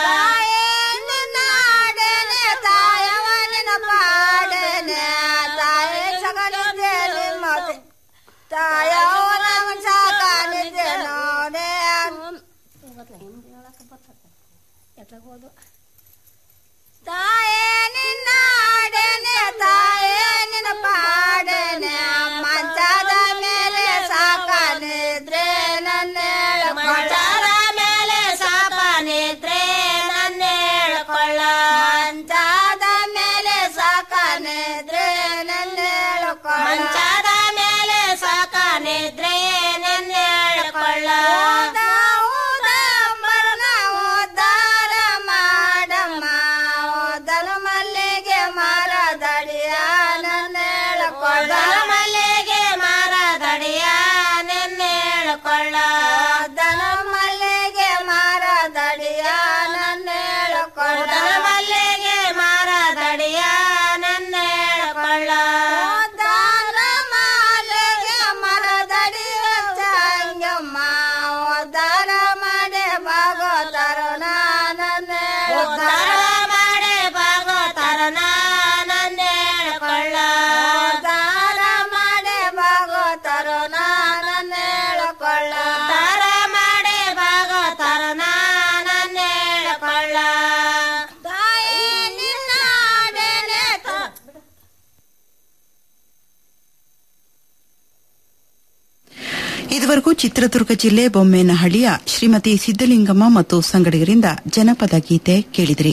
ನಾಡೇನೆ ತಾಯವನಿನ ಪಾಡೇನೆ ತಾಯಿ ಸಗಲಿದ್ದೆ ನಿಮ್ಮತೆ ತಾಯವನ ಸಾಕಾನಿದ್ದೆ ನೋಡೆ ತಾಯೇ ನಿನ್ನ ಆಡೇನೆ ತಾಯೇ ನಿನ್ನ ಪಾಡೇನೆ ಮಂಚದ ಮೇಲೆ ಸಾಕಾನಿದ್ರೆ ನನ್ನೇಳ ಮಂಚದ ಮೇಲೆ ಸಾಕಾನಿದ್ರೆ ನನ್ನೇಳಕೊಳ್ಳ ಮಂಚದ ಮೇಲೆ ಸಾಕಾನಿದ್ರೆ ನನ್ನೇಳಕೊಳ್ಳ ಮಂಚದ ಮೇಲೆ ಸಾಕಾನಿದ್ರೆ ನನ್ನೇಳಕೊಳ್ಳ ಓದಾರ ಮಾಡಮ್ಮ ಓದಲು ಮಲ್ಲಿಗೆ ಮಾರದಡಿಯ ನನ್ನೇಳಕೊಳ್ಳ ಮಲ್ಲಿಗೆ ಮಾರದಡಿಯ ನನ್ನೇಳಕೊಳ್ಳ ಓದಲು ಮಲ್ಲಿಗೆ ಮಾರದಡಿಯ ನನ್ನೇಳಕೊಳ್ಳ ಮಲ್ಲಿಗೆ ಮಾರದಡಿಯ ನನ್ನೇಳಕೊಳ್ಳ ಓದಾರ ಮಾಲೆಗೆ ಮರದಡಿಯ ಚಂಗಮ್ಮ ಓದಾರ ಮಾಡೆ ಬಾಗೋ ತರುಣ ಉದ್ಧಾರ ಮಾಡೆ ಬಾಗೋ ತರುಣ ನನ್ನೇಳಕೊಳ್ಳ ಉದ್ಧಾರ ಮಾಡೆ ಬಾಗೋ ತರುಣ ನನ್ನೇಳಕೊಳ್ಳ ಉದ್ಧಾರ ಮಾಡೆ ಬಾಗೋ ತರುಣ ನನ್ನೇಳಕೊಳ್ಳ ತಾಯಿ ನಿನ್ನ ಆಡೇನೆ ಇದುವರೆಗೂ ಚಿತ್ರದುರ್ಗ ಜಿಲ್ಲೆ ಬೊಮ್ಮೇನಹಳ್ಳಿಯ ಶ್ರೀಮತಿ ಸಿದ್ದಲಿಂಗಮ್ಮ ಮತ್ತು ಸಂಗಡಿಗರಿಂದ ಜನಪದ ಗೀತೆ ಕೇಳಿದ್ರಿ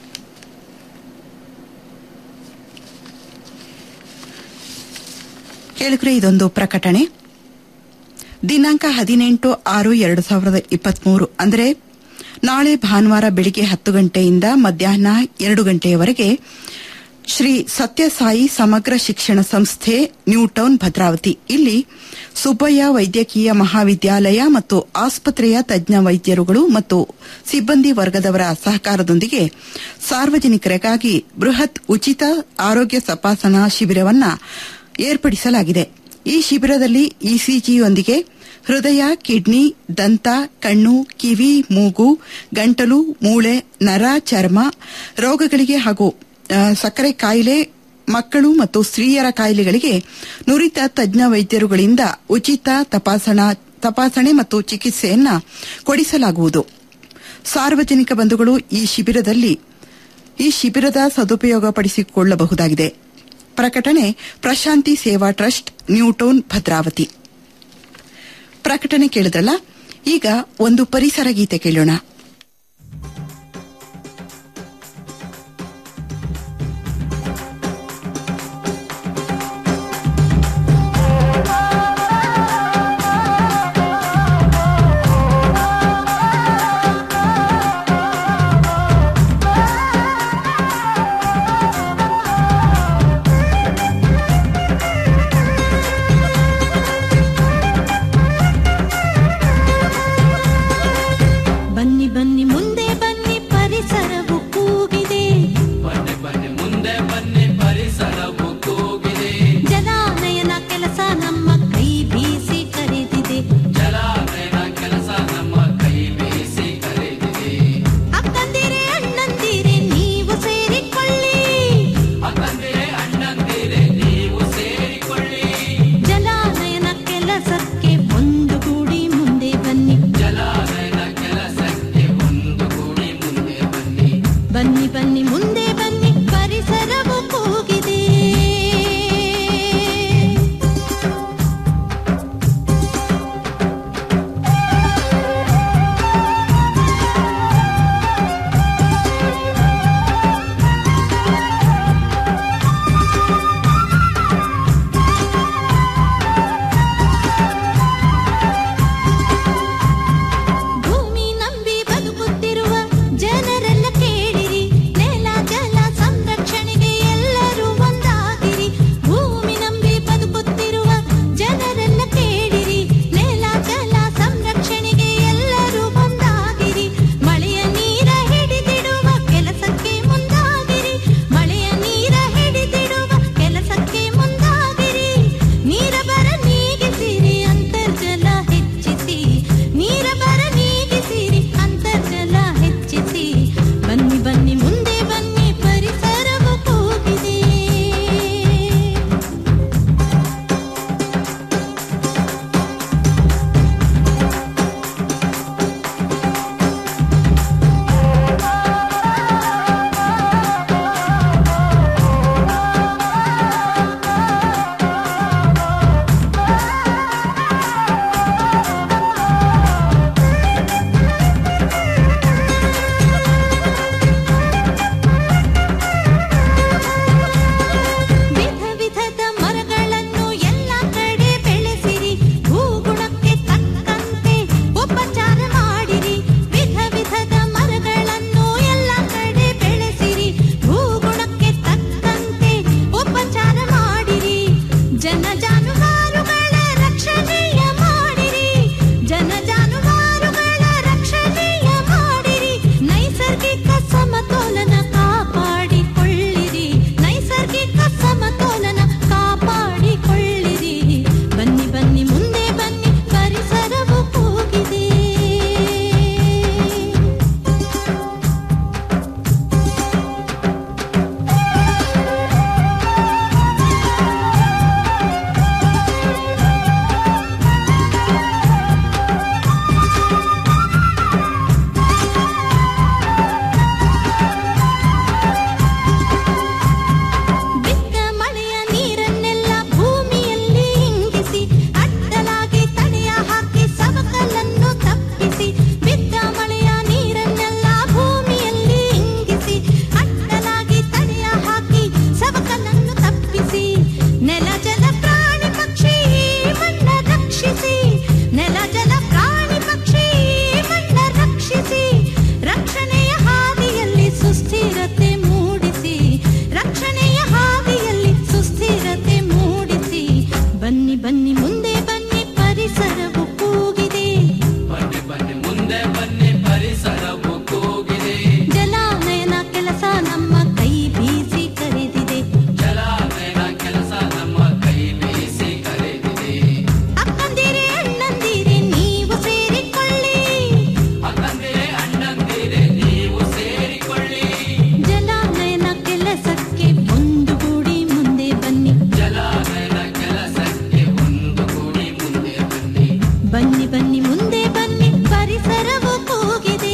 ಕೇಳಿದ್ರೆ ಇದೊಂದು ಪ್ರಕಟಣೆ ದಿನಾಂಕ ಹದಿನೆಂಟು ಆರು ಎರಡು ಸಾವಿರದ ಇಪ್ಪತ್ಮೂರು ಅಂದರೆ ನಾಳೆ ಭಾನುವಾರ ಬೆಳಿಗ್ಗೆ ಹತ್ತು ಗಂಟೆಯಿಂದ ಮಧ್ಯಾಹ್ನ ಎರಡು ಗಂಟೆಯವರೆಗೆ ಶ್ರೀ ಸತ್ಯಸಾಯಿ ಸಮಗ್ರ ಶಿಕ್ಷಣ ಸಂಸ್ಥೆ ನ್ಯೂಟೌನ್ ಭದ್ರಾವತಿ ಇಲ್ಲಿ ಸುಬ್ಬಯ್ಯ ವೈದ್ಯಕೀಯ ಮಹಾವಿದ್ಯಾಲಯ ಮತ್ತು ಆಸ್ಪತ್ರೆಯ ತಜ್ಞ ವೈದ್ಯರುಗಳು ಮತ್ತು ಸಿಬ್ಬಂದಿ ವರ್ಗದವರ ಸಹಕಾರದೊಂದಿಗೆ ಸಾರ್ವಜನಿಕರಿಗಾಗಿ ಬೃಹತ್ ಉಚಿತ ಆರೋಗ್ಯ ತಪಾಸಣಾ ಶಿಬಿರವನ್ನು ಏರ್ಪಡಿಸಲಾಗಿದೆ ಈ ಶಿಬಿರದಲ್ಲಿ ಇಸಿಜಿಯೊಂದಿಗೆ ಹೃದಯ ಕಿಡ್ನಿ ದಂತ ಕಣ್ಣು ಕಿವಿ ಮೂಗು ಗಂಟಲು ಮೂಳೆ ನರ ಚರ್ಮ ರೋಗಗಳಿಗೆ ಹಾಗೂ ಆ, ಸಕ್ಕರೆ ಕಾಯಿಲೆ ಮಕ್ಕಳು ಮತ್ತು ಸ್ತ್ರೀಯರ ಕಾಯಿಲೆಗಳಿಗೆ ನುರಿತ ತಜ್ಞ ವೈದ್ಯರುಗಳಿಂದ ಉಚಿತ ತಪಾಸಣಾ ತಪಾಸಣೆ ಮತ್ತು ಚಿಕಿತ್ಸೆಯನ್ನ ಕೊಡಿಸಲಾಗುವುದು ಸಾರ್ವಜನಿಕ ಬಂಧುಗಳು ಈ ಶಿಬಿರದಲ್ಲಿ ಈ ಶಿಬಿರದ ಸದುಪಯೋಗಪಡಿಸಿಕೊಳ್ಳಬಹುದಾಗಿದೆ ಪ್ರಕಟಣೆ ಪ್ರಶಾಂತಿ ಸೇವಾ ಟ್ರಸ್ಟ್ ನ್ಯೂಟೌನ್ ಭದ್ರಾವತಿ ಪ್ರಕಟಣೆ ಕೇಳಿದ್ರಲ್ಲ ಈಗ ಒಂದು ಪರಿಸರ ಗೀತೆ ಕೇಳೋಣ ಬನ್ನಿ ಬನ್ನಿ ಬನ್ನಿ ಮುಂದೆ ಬನ್ನಿ ಪರಿಸರವು ಕೂಗಿದೆ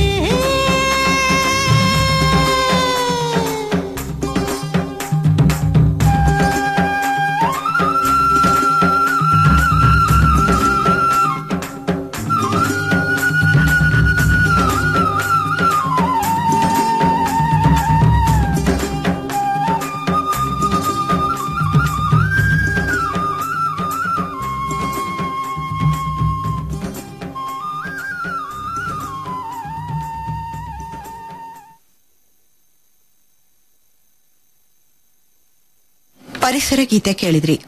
ಪರಿಸರ ಗೀತೆ ಕೇಳಿದ್ರಿ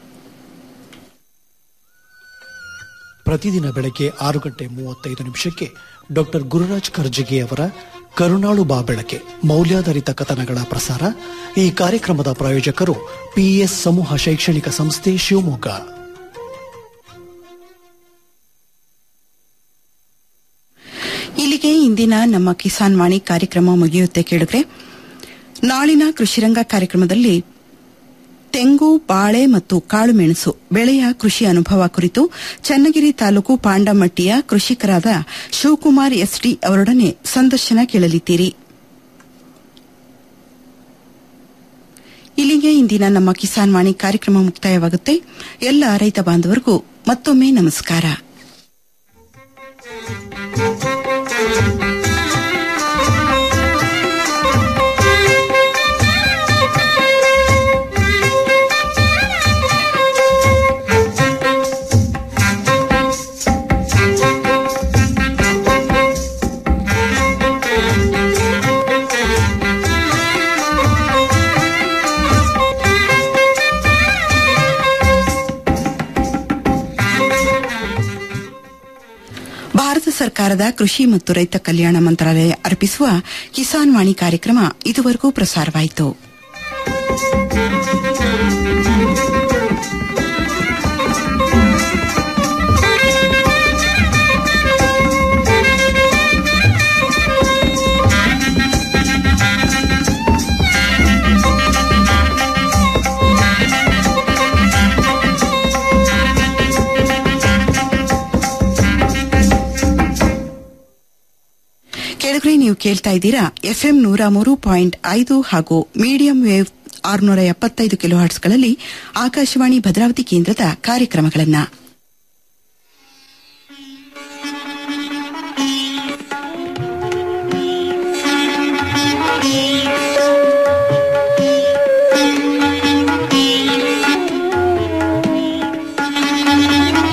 ಪ್ರತಿದಿನ ಬೆಳಗ್ಗೆ ಆರು ಗಂಟೆ ಮೂವತ್ತೈದು ನಿಮಿಷಕ್ಕೆ ಡಾಕ್ಟರ್ ಗುರುರಾಜ್ ಕರ್ಜಗಿ ಅವರ ಕರುಣಾಳು ಬಾ ಬೆಳಕೆ ಮೌಲ್ಯಾಧಾರಿತ ಕಥನಗಳ ಪ್ರಸಾರ ಈ ಕಾರ್ಯಕ್ರಮದ ಪ್ರಾಯೋಜಕರು ಪಿಎಸ್ ಸಮೂಹ ಶೈಕ್ಷಣಿಕ ಸಂಸ್ಥೆ ಶಿವಮೊಗ್ಗ ಇಲ್ಲಿಗೆ ಇಂದಿನ ನಮ್ಮ ಕಿಸಾನ್ ವಾಣಿ ಕಾರ್ಯಕ್ರಮ ಮುಗಿಯುತ್ತೆ ಕೇಳಿದ್ರೆ ನಾಳಿನ ಕೃಷಿರಂಗ ಕಾರ್ಯಕ್ರಮದಲ್ಲಿ ತೆಂಗು ಬಾಳೆ ಮತ್ತು ಕಾಳುಮೆಣಸು ಬೆಳೆಯ ಕೃಷಿ ಅನುಭವ ಕುರಿತು ಚನ್ನಗಿರಿ ತಾಲೂಕು ಪಾಂಡಮಟ್ಟಿಯ ಕೃಷಿಕರಾದ ಶಿವಕುಮಾರ್ ಎಸ್ಡಿ ಅವರೊಡನೆ ಸಂದರ್ಶನ ಕೇಳಲಿದ್ದೀರಿ ಇಲ್ಲಿಗೆ ಇಂದಿನ ನಮ್ಮ ಕಿಸಾನ್ ವಾಣಿ ಕಾರ್ಯಕ್ರಮ ಮುಕ್ತಾಯವಾಗುತ್ತೆ ಎಲ್ಲ ರೈತ ಬಾಂಧವರಿಗೂ ಮತ್ತೊಮ್ಮೆ ನಮಸ್ಕಾರ ಭಾರತ ಸರ್ಕಾರದ ಕೃಷಿ ಮತ್ತು ರೈತ ಕಲ್ಯಾಣ ಮಂತ್ರಾಲಯ ಅರ್ಪಿಸುವ ಕಿಸಾನ್ ವಾಣಿ ಕಾರ್ಯಕ್ರಮ ಇದುವರೆಗೂ ಪ್ರಸಾರವಾಯಿತು ಕೆಳಗಡೆ ನೀವು ಕೇಳ್ತಾ ಇದ್ದೀರಾ ಎಫ್ಎಂ ನೂರ ಮೂರು ಪಾಯಿಂಟ್ ಐದು ಹಾಗೂ ಮೀಡಿಯಂ ವೇವ್ ಆರುನೂರ ಎಪ್ಪತ್ತೈದು ಕಿಲೋ ಹರ್ಟ್ಸ್ಗಳಲ್ಲಿ ಆಕಾಶವಾಣಿ ಭದ್ರಾವತಿ ಕೇಂದ್ರದ ಕಾರ್ಯಕ್ರಮಗಳನ್ನು